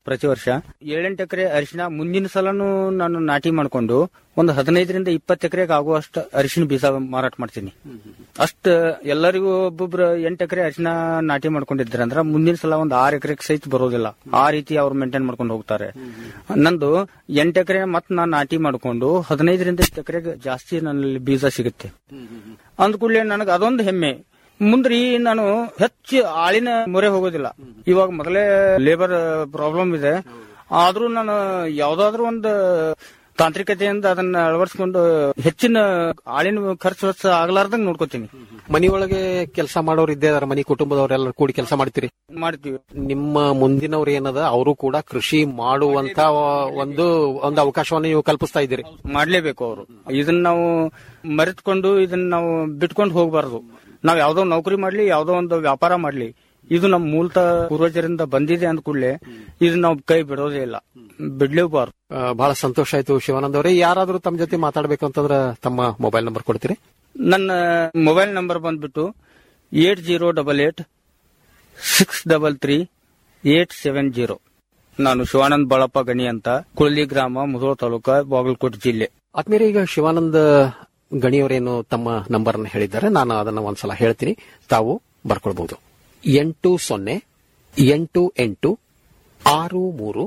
ಪ್ರತಿ ವರ್ಷ ಏಳೆಂಟು ಎಕರೆ ಅರಿಶಿನ ಮುಂದಿನ ಸಲನು ನಾನು ನಾಟಿ ಮಾಡ್ಕೊಂಡು ಒಂದು ಹದಿನೈದರಿಂದ ಇಪ್ಪತ್ತು ಎಕರೆಗೆ ಆಗುವಷ್ಟು ಅರಿಶಿನ ಬೀಜ ಮಾರಾಟ ಮಾಡ್ತೀನಿ ಅಷ್ಟ ಎಲ್ಲರಿಗೂ ಒಬ್ಬೊಬ್ರು ಎಂಟು ಎಕರೆ ಅರಿಶಿನ ನಾಟಿ ಮಾಡ್ಕೊಂಡಿದ್ರೆ ಅಂದ್ರ ಮುಂದಿನ ಸಲ ಒಂದು ಆರು ಎಕರೆಗೆ ಸಹಿತ ಬರೋದಿಲ್ಲ ಆ ರೀತಿ ಅವ್ರು ಮೇಂಟೈನ್ ಮಾಡ್ಕೊಂಡು ಹೋಗ್ತಾರೆ ನಂದು ಎಂಟು ಎಕರೆ ಮತ್ ನಾನು ನಾಟಿ ಮಾಡ್ಕೊಂಡು ಹದಿನೈದರಿಂದ ಇಪ್ಪತ್ತು ಎಕರೆಗೆ ಜಾಸ್ತಿ ನನ್ನಲ್ಲಿ ಬೀಜ ಸಿಗುತ್ತೆ ಅಂದ್ಕೂಡ್ಲೆ ನನಗೆ ಅದೊಂದು ಹೆಮ್ಮೆ ಮುಂದ್ರಿ ನಾನು ಹೆಚ್ಚು ಆಳಿನ ಮೊರೆ ಹೋಗೋದಿಲ್ಲ ಇವಾಗ ಮೊದಲೇ ಲೇಬರ್ ಪ್ರಾಬ್ಲಮ್ ಇದೆ ಆದ್ರೂ ನಾನು ಯಾವ್ದಾದ್ರು ಒಂದು ತಾಂತ್ರಿಕತೆಯಿಂದ ಅದನ್ನ ಅಳವಡಿಸ್ಕೊಂಡು ಹೆಚ್ಚಿನ ಆಳಿನ ಖರ್ಚು ವೆಚ್ಚ ಆಗ್ಲಾರ್ದಂಗ್ ನೋಡ್ಕೋತೀನಿ ಮನೆಯೊಳಗೆ ಕೆಲಸ ಮಾಡೋರು ಇದ್ದೇ ಇದಾರೆ ಮನಿ ಕುಟುಂಬದವರೆಲ್ಲ ಕೂಡಿ ಕೆಲಸ ಮಾಡ್ತೀರಿ ಮಾಡ್ತೀವಿ ನಿಮ್ಮ ಮುಂದಿನವ್ರು ಏನದ ಅವರು ಕೂಡ ಕೃಷಿ ಮಾಡುವಂತ ಒಂದು ಒಂದು ಅವಕಾಶವನ್ನು ನೀವು ಕಲ್ಪಿಸ್ತಾ ಇದ್ದೀರಿ ಮಾಡ್ಲೇಬೇಕು ಅವರು ಇದನ್ನ ನಾವು ಮರೆತ್ಕೊಂಡು ಇದನ್ನ ನಾವು ಬಿಟ್ಕೊಂಡು ಹೋಗ್ಬಾರ್ದು ನಾವ್ ಯಾವ್ದೋ ನೌಕರಿ ಮಾಡ್ಲಿ ಯಾವ್ದೋ ಒಂದು ವ್ಯಾಪಾರ ಮಾಡ್ಲಿ ಇದು ನಮ್ಮ ಮೂಲತಃ ಪೂರ್ವಜರಿಂದ ಬಂದಿದೆ ಅಂದ ಕೂಡಲೇ ಇದನ್ನ ನಾವು ಕೈ ಬಿಡೋದೇ ಇಲ್ಲ ಬಿಡ್ಲೇಬಾರ್ದು ಆ, ಬಹಳ ಸಂತೋಷ ಆಯ್ತು ಶಿವಾನಂದ್ ಅವರೇ ಯಾರಾದ್ರೂ ತಮ್ಮ ಜೊತೆ ಮಾತಾಡ್ಬೇಕು ಅಂತಂದ್ರೆ ತಮ್ಮ ಮೊಬೈಲ್ ನಂಬರ್ ಕೊಡ್ತೀರಿ ನನ್ನ ಮೊಬೈಲ್ ನಂಬರ್ ಬಂದ್ಬಿಟ್ಟು eight zero double eight six double three eight seven zero ನಾನು ಶಿವಾನಂದ್ ಬಾಳಪ್ಪ ಗಣಿ ಅಂತ ಕುಳಲಿ ಗ್ರಾಮ ಮುಧೋಳ ತಾಲೂಕ ಬಾಗಲಕೋಟೆ ಜಿಲ್ಲೆ ಆದ್ಮೇಲೆ ಈಗ ಶಿವಾನಂದ ಗಣಿಯವರೇನು ತಮ್ಮ ನಂಬರ್ ಅನ್ನು ಹೇಳಿದ್ದಾರೆ ನಾನು ಅದನ್ನ ಒಂದ್ಸಲ ಹೇಳ್ತೀನಿ ತಾವು ಬರ್ಕೊಳ್ಬಹುದು ಎಂಟು ಸೊನ್ನೆ ಎಂಟು ಎಂಟು ಆರು ಮೂರು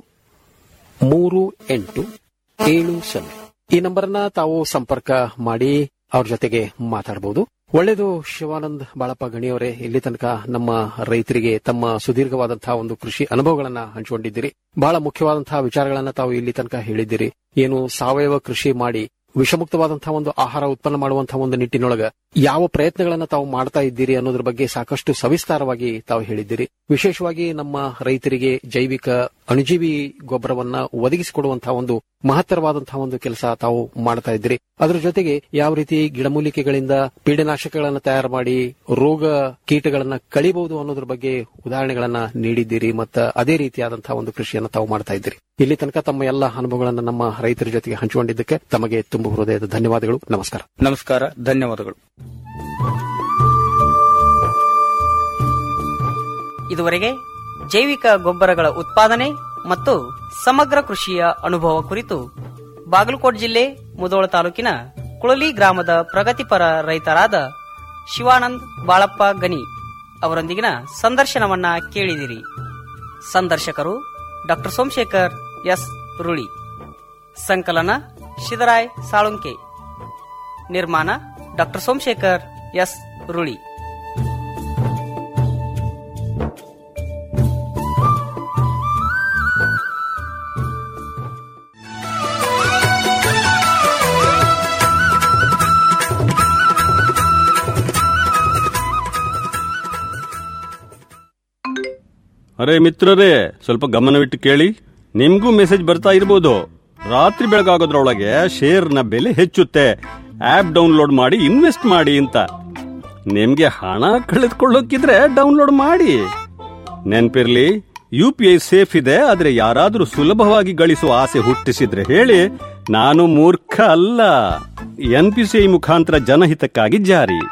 ಮೂರು ಎಂಟು ಏಳು ಸೊನ್ನೆ ಈ ನಂಬರ್ನ ತಾವು ಸಂಪರ್ಕ ಮಾಡಿ ಅವ್ರ ಜೊತೆಗೆ ಮಾತಾಡಬಹುದು ಒಳ್ಳೆಯದು ಶಿವಾನಂದ್ ಬಾಳಪ್ಪ ಗಣಿಯವರೇ ಇಲ್ಲಿ ತನಕ ನಮ್ಮ ರೈತರಿಗೆ ತಮ್ಮ ಸುದೀರ್ಘವಾದಂತಹ ಒಂದು ಕೃಷಿ ಅನುಭವಗಳನ್ನ ಹಂಚಿಕೊಂಡಿದ್ದೀರಿ ಬಹಳ ಮುಖ್ಯವಾದಂತಹ ವಿಚಾರಗಳನ್ನ ತಾವು ಇಲ್ಲಿ ತನಕ ಹೇಳಿದ್ದೀರಿ ಏನು ಸಾವಯವ ಕೃಷಿ ಮಾಡಿ ವಿಷಮುಕ್ತವಾದಂತಹ ಒಂದು ಆಹಾರ ಉತ್ಪನ್ನ ಮಾಡುವಂತಹ ಒಂದು ನಿಟ್ಟಿನೊಳಗ ಯಾವ ಪ್ರಯತ್ನಗಳನ್ನ ತಾವು ಮಾಡ್ತಾ ಇದ್ದೀರಿ ಅನ್ನೋದ್ರ ಬಗ್ಗೆ ಸಾಕಷ್ಟು ಸವಿಸ್ತಾರವಾಗಿ ತಾವು ಹೇಳಿದ್ದೀರಿ ವಿಶೇಷವಾಗಿ ನಮ್ಮ ರೈತರಿಗೆ ಜೈವಿಕ ಅಣುಜೀವಿ ಗೊಬ್ಬರವನ್ನ ಒದಗಿಸಿಕೊಡುವಂತಹ ಒಂದು ಮಹತ್ತರವಾದಂತಹ ಒಂದು ಕೆಲಸ ತಾವು ಮಾಡ್ತಾ ಇದ್ದೀರಿ ಅದರ ಜೊತೆಗೆ ಯಾವ ರೀತಿ ಗಿಡಮೂಲಿಕೆಗಳಿಂದ ಪೀಡನಾಶಕಗಳನ್ನ ತಯಾರು ಮಾಡಿ ರೋಗ ಕೀಟಗಳನ್ನ ಕಳಿಬಹುದು ಅನ್ನೋದ್ರ ಬಗ್ಗೆ ಉದಾಹರಣೆಗಳನ್ನ ನೀಡಿದ್ದೀರಿ ಮತ್ತು ಅದೇ ರೀತಿಯಾದಂತಹ ಒಂದು ಕೃಷಿಯನ್ನ ತಾವು ಮಾಡ್ತಾ ಇದ್ದೀರಿ ಇಲ್ಲಿ ತನಕ ತಮ್ಮ ಎಲ್ಲ ಅನುಭವಗಳನ್ನ ನಮ್ಮ ರೈತರ ಜೊತೆಗೆ ಹಂಚಿಕೊಂಡಿದ್ದಕ್ಕೆ ತಮಗೆ ತುಂಬ ಹೃದಯದ ಧನ್ಯವಾದಗಳು ನಮಸ್ಕಾರ ನಮಸ್ಕಾರ ಧನ್ಯವಾದಗಳು ಇದುವರೆಗೆ ಜೈವಿಕ ಗೊಬ್ಬರಗಳ ಉತ್ಪಾದನೆ ಮತ್ತು ಸಮಗ್ರ ಕೃಷಿಯ ಅನುಭವ ಕುರಿತು ಬಾಗಲಕೋಟೆ ಜಿಲ್ಲೆ ಮುದೋಳ ತಾಲೂಕಿನ ಕುಳಲಿ ಗ್ರಾಮದ ಪ್ರಗತಿಪರ ರೈತರಾದ ಶಿವಾನಂದ್ ಬಾಳಪ್ಪ ಗನಿ ಅವರೊಂದಿಗಿನ ಸಂದರ್ಶನವನ್ನ ಕೇಳಿದಿರಿ ಸಂದರ್ಶಕರು ಡಾಕ್ಟರ್ ಸೋಮಶೇಖರ್ ಎಸ್ ರುಳಿ ಸಂಕಲನ ಶಿದರಾಯ್ ಸಾಳುಂಕೆ ನಿರ್ಮಾಣ ಡಾಕ್ಟರ್ ಸೋಮಶೇಖರ್ ಎಸ್ ರುಳಿ ಅರೆ ಮಿತ್ರರೇ ಸ್ವಲ್ಪ ಗಮನವಿಟ್ಟು ಕೇಳಿ ನಿಮ್ಗೂ ಮೆಸೇಜ್ ಬರ್ತಾ ಇರ್ಬೋದು ರಾತ್ರಿ ಬೆಳಗಾಗೋದ್ರೊಳಗೆ ಶೇರ್ನ ಬೆಲೆ ಹೆಚ್ಚುತ್ತೆ ಆಪ್ ಡೌನ್ಲೋಡ್ ಮಾಡಿ ಇನ್ವೆಸ್ಟ್ ಮಾಡಿ ಅಂತ ನಿಮ್ಗೆ ಹಣ ಕಳೆದುಕೊಳ್ಳೋಕಿದ್ರೆ ಡೌನ್ಲೋಡ್ ಮಾಡಿ ನೆನ್ಪಿರ್ಲಿ ಯು ಪಿ ಐ ಸೇಫ್ ಇದೆ ಆದ್ರೆ ಯಾರಾದ್ರೂ ಸುಲಭವಾಗಿ ಗಳಿಸುವ ಆಸೆ ಹುಟ್ಟಿಸಿದ್ರೆ ಹೇಳಿ ನಾನು ಮೂರ್ಖ ಅಲ್ಲ ಎನ್ ಪಿ ಸಿ ಐ ಮುಖಾಂತರ ಜನಹಿತಕ್ಕಾಗಿ ಜಾರಿ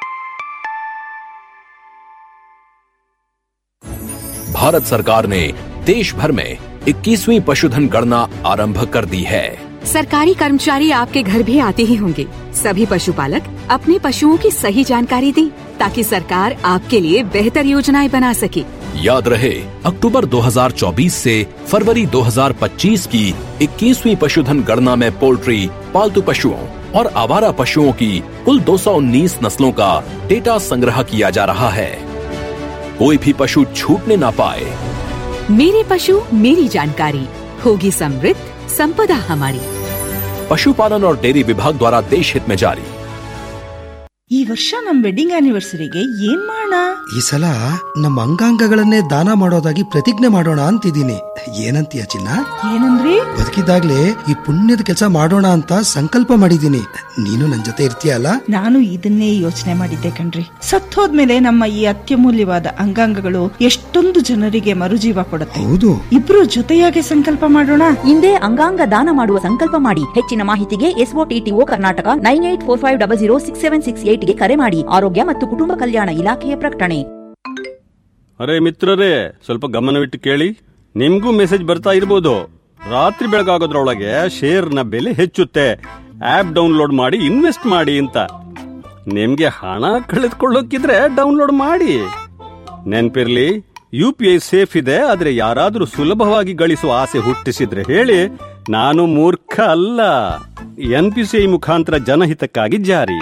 भारत सरकार ने देश भर में 21वीं पशुधन गणना आरंभ कर दी है सरकारी कर्मचारी आपके घर भी आते ही होंगे सभी पशुपालक अपने पशुओं की सही जानकारी दें ताकि सरकार आपके लिए बेहतर योजनाएं बना सके याद रहे अक्टूबर 2024 से फरवरी 2025 की 21वीं पशुधन गणना में पोल्ट्री पालतू पशुओं और आवारा पशुओं की कुल 219 नस्लों का डेटा संग्रह किया जा रहा है कोई भी पशु छूटने ना पाए मेरे पशु मेरी जानकारी होगी समृद्ध संपदा हमारी पशुपालन और डेयरी विभाग द्वारा देश हित में जारी ಈ ವರ್ಷ ನಮ್ ವೆಡ್ಡಿಂಗ್ ಆನಿವರ್ಸರಿಗೆ ಏನ್ ಮಾಡೋಣ ಈ ಸಲ ನಮ್ಮ ಅಂಗಾಂಗಗಳನ್ನೇ ದಾನ ಮಾಡೋದಾಗಿ ಪ್ರತಿಜ್ಞೆ ಮಾಡೋಣ ಅಂತಿದ್ದೀನಿ ಏನಂತೀಯ ಚಿನ್ನ ಏನಂದ್ರಿ ಬದುಕಿದಾಗ್ಲೇ ಈ ಪುಣ್ಯದ ಕೆಲಸ ಮಾಡೋಣ ಅಂತ ಸಂಕಲ್ಪ ಮಾಡಿದ್ದೀನಿ ನೀನು ನನ್ ಜೊತೆ ಇರ್ತೀಯಲ್ಲ ನಾನು ಇದನ್ನೇ ಯೋಚನೆ ಮಾಡಿದ್ದೆ ಕಣ್ರಿ ಸತ್ತೋದ್ಮೇಲೆ ನಮ್ಮ ಈ ಅತ್ಯಮೂಲ್ಯವಾದ ಅಂಗಾಂಗಗಳು ಎಷ್ಟೊಂದು ಜನರಿಗೆ ಮರುಜೀವ ಕೊಡುತ್ತೆ ಹೌದು ಇಬ್ರು ಜೊತೆಯಾಗಿ ಸಂಕಲ್ಪ ಮಾಡೋಣ ಹಿಂದೆ ಅಂಗಾಂಗ ದಾನ ಮಾಡುವ ಸಂಕಲ್ಪ ಮಾಡಿ ಹೆಚ್ಚಿನ ಮಾಹಿತಿಗೆ SOTTO Karnataka nine eight four five double zero six seven six ಏಟ್ಗೆ ಕರೆ ಮಾಡಿ ಆರೋಗ್ಯ ಮತ್ತು ಕುಟುಂಬ ಕಲ್ಯಾಣ ಇಲಾಖೆಯ ಪ್ರಕಟಣೆ ಅರೆ ಮಿತ್ರರೇ ಸ್ವಲ್ಪ ಗಮನವಿಟ್ಟು ಕೇಳಿ ನಿಮ್ಗೂ ಮೆಸೇಜ್ ಬರ್ತಾ ಇರ್ಬೋದು ರಾತ್ರಿ ಬೆಳಗಾಗೋದ್ರೊಳಗೆ ಶೇರ್ನ ಬೆಲೆ ಹೆಚ್ಚುತ್ತೆ ಆಪ್ ಡೌನ್ಲೋಡ್ ಮಾಡಿ ಇನ್ವೆಸ್ಟ್ ಮಾಡಿ ಅಂತ ನಿಮ್ಗೆ ಹಣ ಕಳೆದುಕೊಳ್ಳೋಕಿದ್ರೆ ಡೌನ್ಲೋಡ್ ಮಾಡಿ ನೆನ್ಪಿರ್ಲಿ ಯು ಪಿ ಐ ಸೇಫ್ ಇದೆ ಆದ್ರೆ ಯಾರಾದ್ರೂ ಸುಲಭವಾಗಿ ಗಳಿಸುವ ಆಸೆ ಹುಟ್ಟಿಸಿದ್ರೆ ಹೇಳಿ ನಾನು ಮೂರ್ಖ ಅಲ್ಲ ಎನ್ ಪಿ ಸಿ ಐ ಮುಖಾಂತರ ಜನಹಿತಕ್ಕಾಗಿ ಜಾರಿ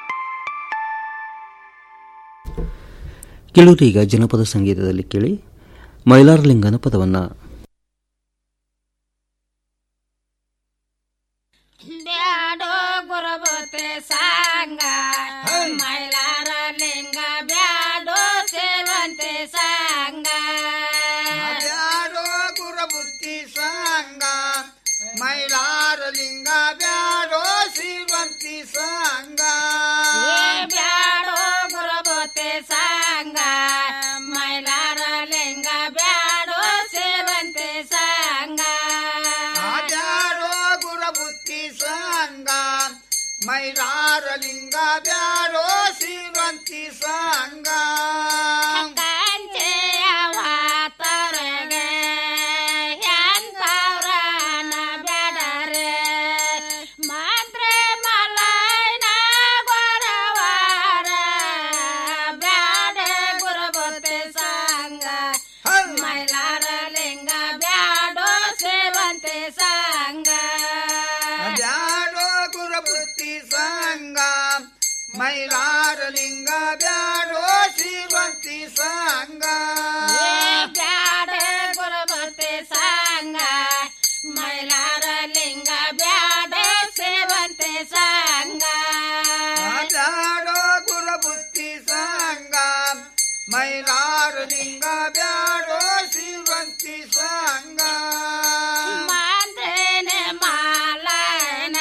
ಕೆಲವರೀಗ ಜನಪದ ಸಂಗೀತದಲ್ಲಿ ಕೇಳಿ ಮೈಲಾರಲಿಂಗನ ಪದವನ್ನು ಬ್ಯಾಡೋ ಗುರಬತೆ ಸಾಂಗ ಮೈಲಾರ ಲಿಂಗ ಬ್ಯಾಡೋ ಸೇವಂತೆ ಸಾಂಗ ಬ್ಯಾಡೋ ಗುರಬುತ್ತಿ ಸಾಂಗ ಮೈಲಾರ ಲಿಂಗ ಬ್ಯಾಡೋ ಶ್ರೀವಂತಿ ಸಾಂಗ ಏ ಬ್ಯಾಡೋ ಗುರಬತೆ ಸಾಂಗ ಮೈಲಾರ ಲಿಂಗ ಬ್ಯಾಡೋ ಸೇವಂತೆ ಸಾಂಗ ಬ್ಯಾಡೋ ಗುರಬುತ್ತಿ ಸಾಂಗ ಮೈಲಾರ ಲಿಂಗ ಬ್ಯಾಡೋ ಶ್ರೀವಂತಿ ಸಾಂಗ ಕಂಚೆಯವ ತರಗೆ ಎಂತವ್ರನ ಬ್ಯಾಡರೆ ಮಾತ್ರ ಮಲೈನ ಗೊರವಾರ ಬ್ಯಾಡ ಗುರಬತೆ ಸಾಂಗ ಮೈಲಾರ ಲಿಂಗ ಬ್ಯಾಡೋ ಸೇವಂತೆ ಸಾಂಗ ಬ್ಯಾಡೋ ಗುರಬುತ್ತಿ ಸಾಂಗ ಮೈಲಾರ ಲಿಂಗ ಬ್ಯಾಡೋ ಶ್ರೀವಂತಿ ಸಾಂಗ ಬ್ಯಾಡ ಗುರಬತೆ ಸಾಂಗ ಮೈಲಾರ ಲಿಂಗ ಬ್ಯಾಡ ಸೇವಂತೆ ಸಾಂಗ ಬ್ಯಾಡೋ ಗುರಬುತ್ತಿ ಸಾಂಗ ಮೈಲಾರ ಲಿಂಗ ಬ್ಯಾಡೋ ಶ್ರೀವಂತಿ ಸಾಂಗ ಮಾಂದ್ರೇನೆ ಮಾಲನ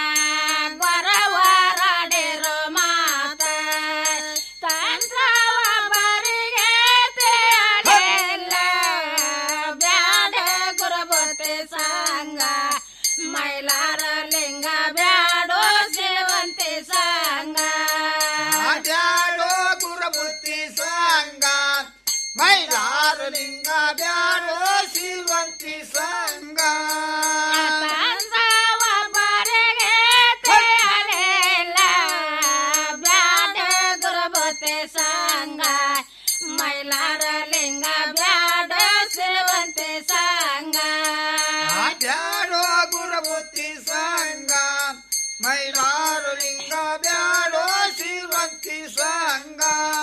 ಗೊರವರಾಡಿರೋ ಮಾತ ತಂತ್ರವ ಬರಿಗೆ ತೇಲಿಲ್ಲ ಬ್ಯಾಡ ಗುರಬತೆ ಸಾಂಗ ಮೈಲಾರ ಲಿಂಗ ಬ್ಯಾಡೋ ಸೇವಂತೆ ಸಾಂಗ ಬ್ಯಾಡೋ ಗುರಬುತ್ತಿ ಸಾಂಗ ಮೈಲಾರ ಲಿಂಗ ಬ್ಯಾಡೋ ಶ್ರೀವಂತಿ ಸಾಂಗ ತಂತ್ರವ ಬರಿಗೆ ತೇಲಿಲ್ಲ ಬ್ಯಾಡ ಗುರಬತೆ ಸಾಂಗ ಮೈಲಾರ ಲಿಂಗ ಬ್ಯಾಡ ಸೇವಂತೆ ಸಾಂಗ ಬ್ಯಾಡೋ ಗುರಬುತ್ತಿ ಸಾಂಗ ಮೈಲಾರ ಲಿಂಗ ಬ್ಯಾಡೋ ಶ್ರೀವಂತಿ ಸಾಂಗ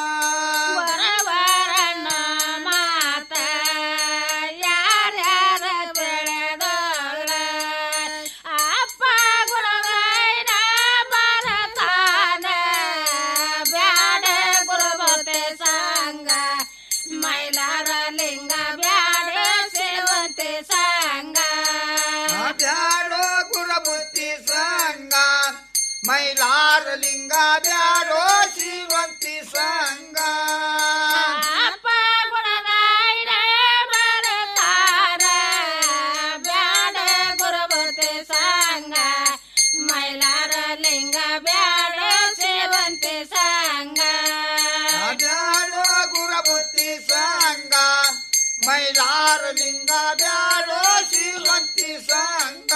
ವರವರನ ಮಾತ ಯಾರ್ಯಾರ ತಿಳಿದೋಳ ಅಪ್ಪ ಗುರುಗೈನ ಬರತಾನ ಬ್ಯಾಡ ಗುರುಬತೆ ಸಾಂಗ ಮೈಲಾರ ಲಿಂಗ ಬ್ಯಾಡ ಸೇವಂತೆ ಸಾಂಗ ಬ್ಯಾಡೋ ಗುರಬುತ್ತಿ ಸಾಂಗ ಮೈಲಾರ ಲಿಂಗ ಬ್ಯಾಡೋ ಶ್ರೀವಂತಿ ಸಾಂಗ ಅಪ್ಪ ಗುಣಗಾಯ್ರ ಬರತಾರ ಬ್ಯಾಡ ಗುರುಬತೆ ಸಾಂಗ ಮೈಲಾರ ಲಿಂಗ ಬ್ಯಾಡ ಸೇವಂತೆ ಸಾಂಗ ಬ್ಯಾಡೋ ಗುರಬುತ್ತಿ ಸಾಂಗ ಮೈಲಾರ ಲಿಂಗ ಬ್ಯಾಡೋ ಶ್ರೀವಂತಿ ಸಾಂಗ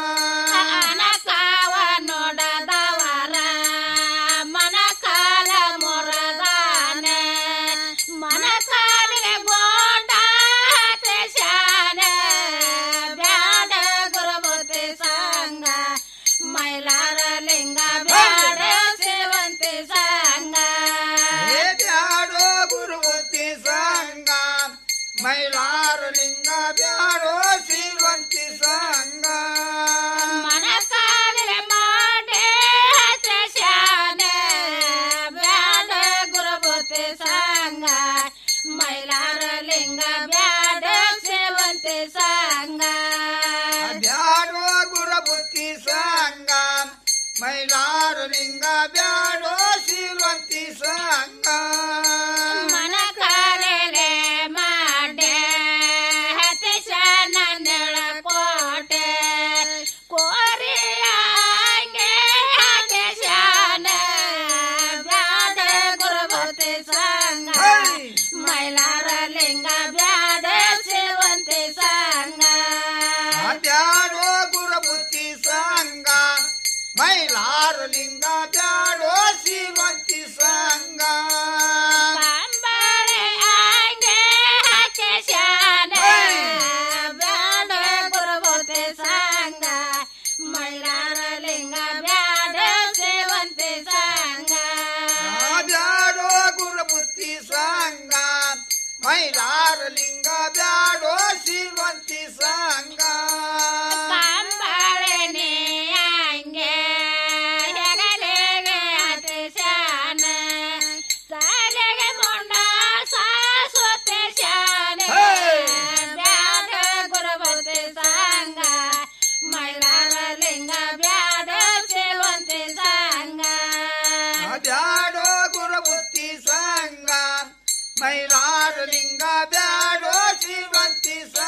ಅನಕಾವ ನೋಡದವರ ಮನ ಕಾಲ ಮೊರದಾನ ಮನ ಕಾಲಿಗೆ ಗೋಂಡ ಶಾನ ಬ್ಯಾಡ ಗುರುಬತೆ ಸಾಂಗ ಮೈಲಾರ ಲಿಂಗ ಬ್ಯಾಡ ಸೇವಂತೆ ಸಾಂಗ ಏ ಬ್ಯಾಡೋ ಗುರುಬುತ್ತಿ ಸಾಂಗ ಮೈಲಾರ ಲಿಂಗ ಬ್ಯಾಡೋ ಶ್ರೀವಂತಿ ಸಾಂಗ ಮನ ಕಾಲಿಗೆ ಮಾಡೇ ಶಾನ ಬ್ಯಾಡ ಗುರುಬತೆ ಸಾಂಗ ಮೈಲಾರ ಲಿಂಗ ಬ್ಯಾಡ ಸೇವಂತೆ ಸಾಂಗ ಬ್ಯಾಡೋ ಗುರಬುತ್ತಿ ಸಾಂಗ ಮೈಲಾರ ಲಿಂಗ ಬ್ಯಾಡೋ ಶ್ರೀವಂತಿ ಸಾಂಗ ಮನ ಕಾಲಲೆ ಮಾಡೆ ಹತೆ ಶಾನಂದಳ ಕೋಟೆ ಕೋರಿಯಾಂಗೆ ಹತೆ ಶಾನ ಬ್ಯಾಡ ಗುರುಬತೆ ಸಾಂಗ ಮೈಲಾರ ಲಿಂಗ ಬ್ಯಾಡ ಸೇವಂತೆ ಸಾಂಗ ಮೈಲಾರ ಲಿಂಗ ಬ್ಯಾಡೋ ಶ್ರೀವಂತಿ ಸಂಘ ಕಂಬಳನೆ ಹಂಗೆ ಹೆಗಲಿಗೆ ಅತಿಶಾನ ತಲೆಗೆ ಮೊಂಡ ಸಾಸುತ್ತೆ ಶಾನೆ ಬ್ಯಾಡ ಗುರುಬುದ್ಧಿ ಸಂಘ ಮೈಲಾರ ಲಿಂಗ ಬ್ಯಾಡ ಸೇವಂತಿ ಸಂಘ ಬ್ಯಾಡೋ ಗುರುಬುತ್ತಿ ಸಂಘ ಮೈಲಾರ ಲಿಂಗ ಬ್ಯಾಡೋ ಶ್ರೀವಂತಿ ಸಂಘ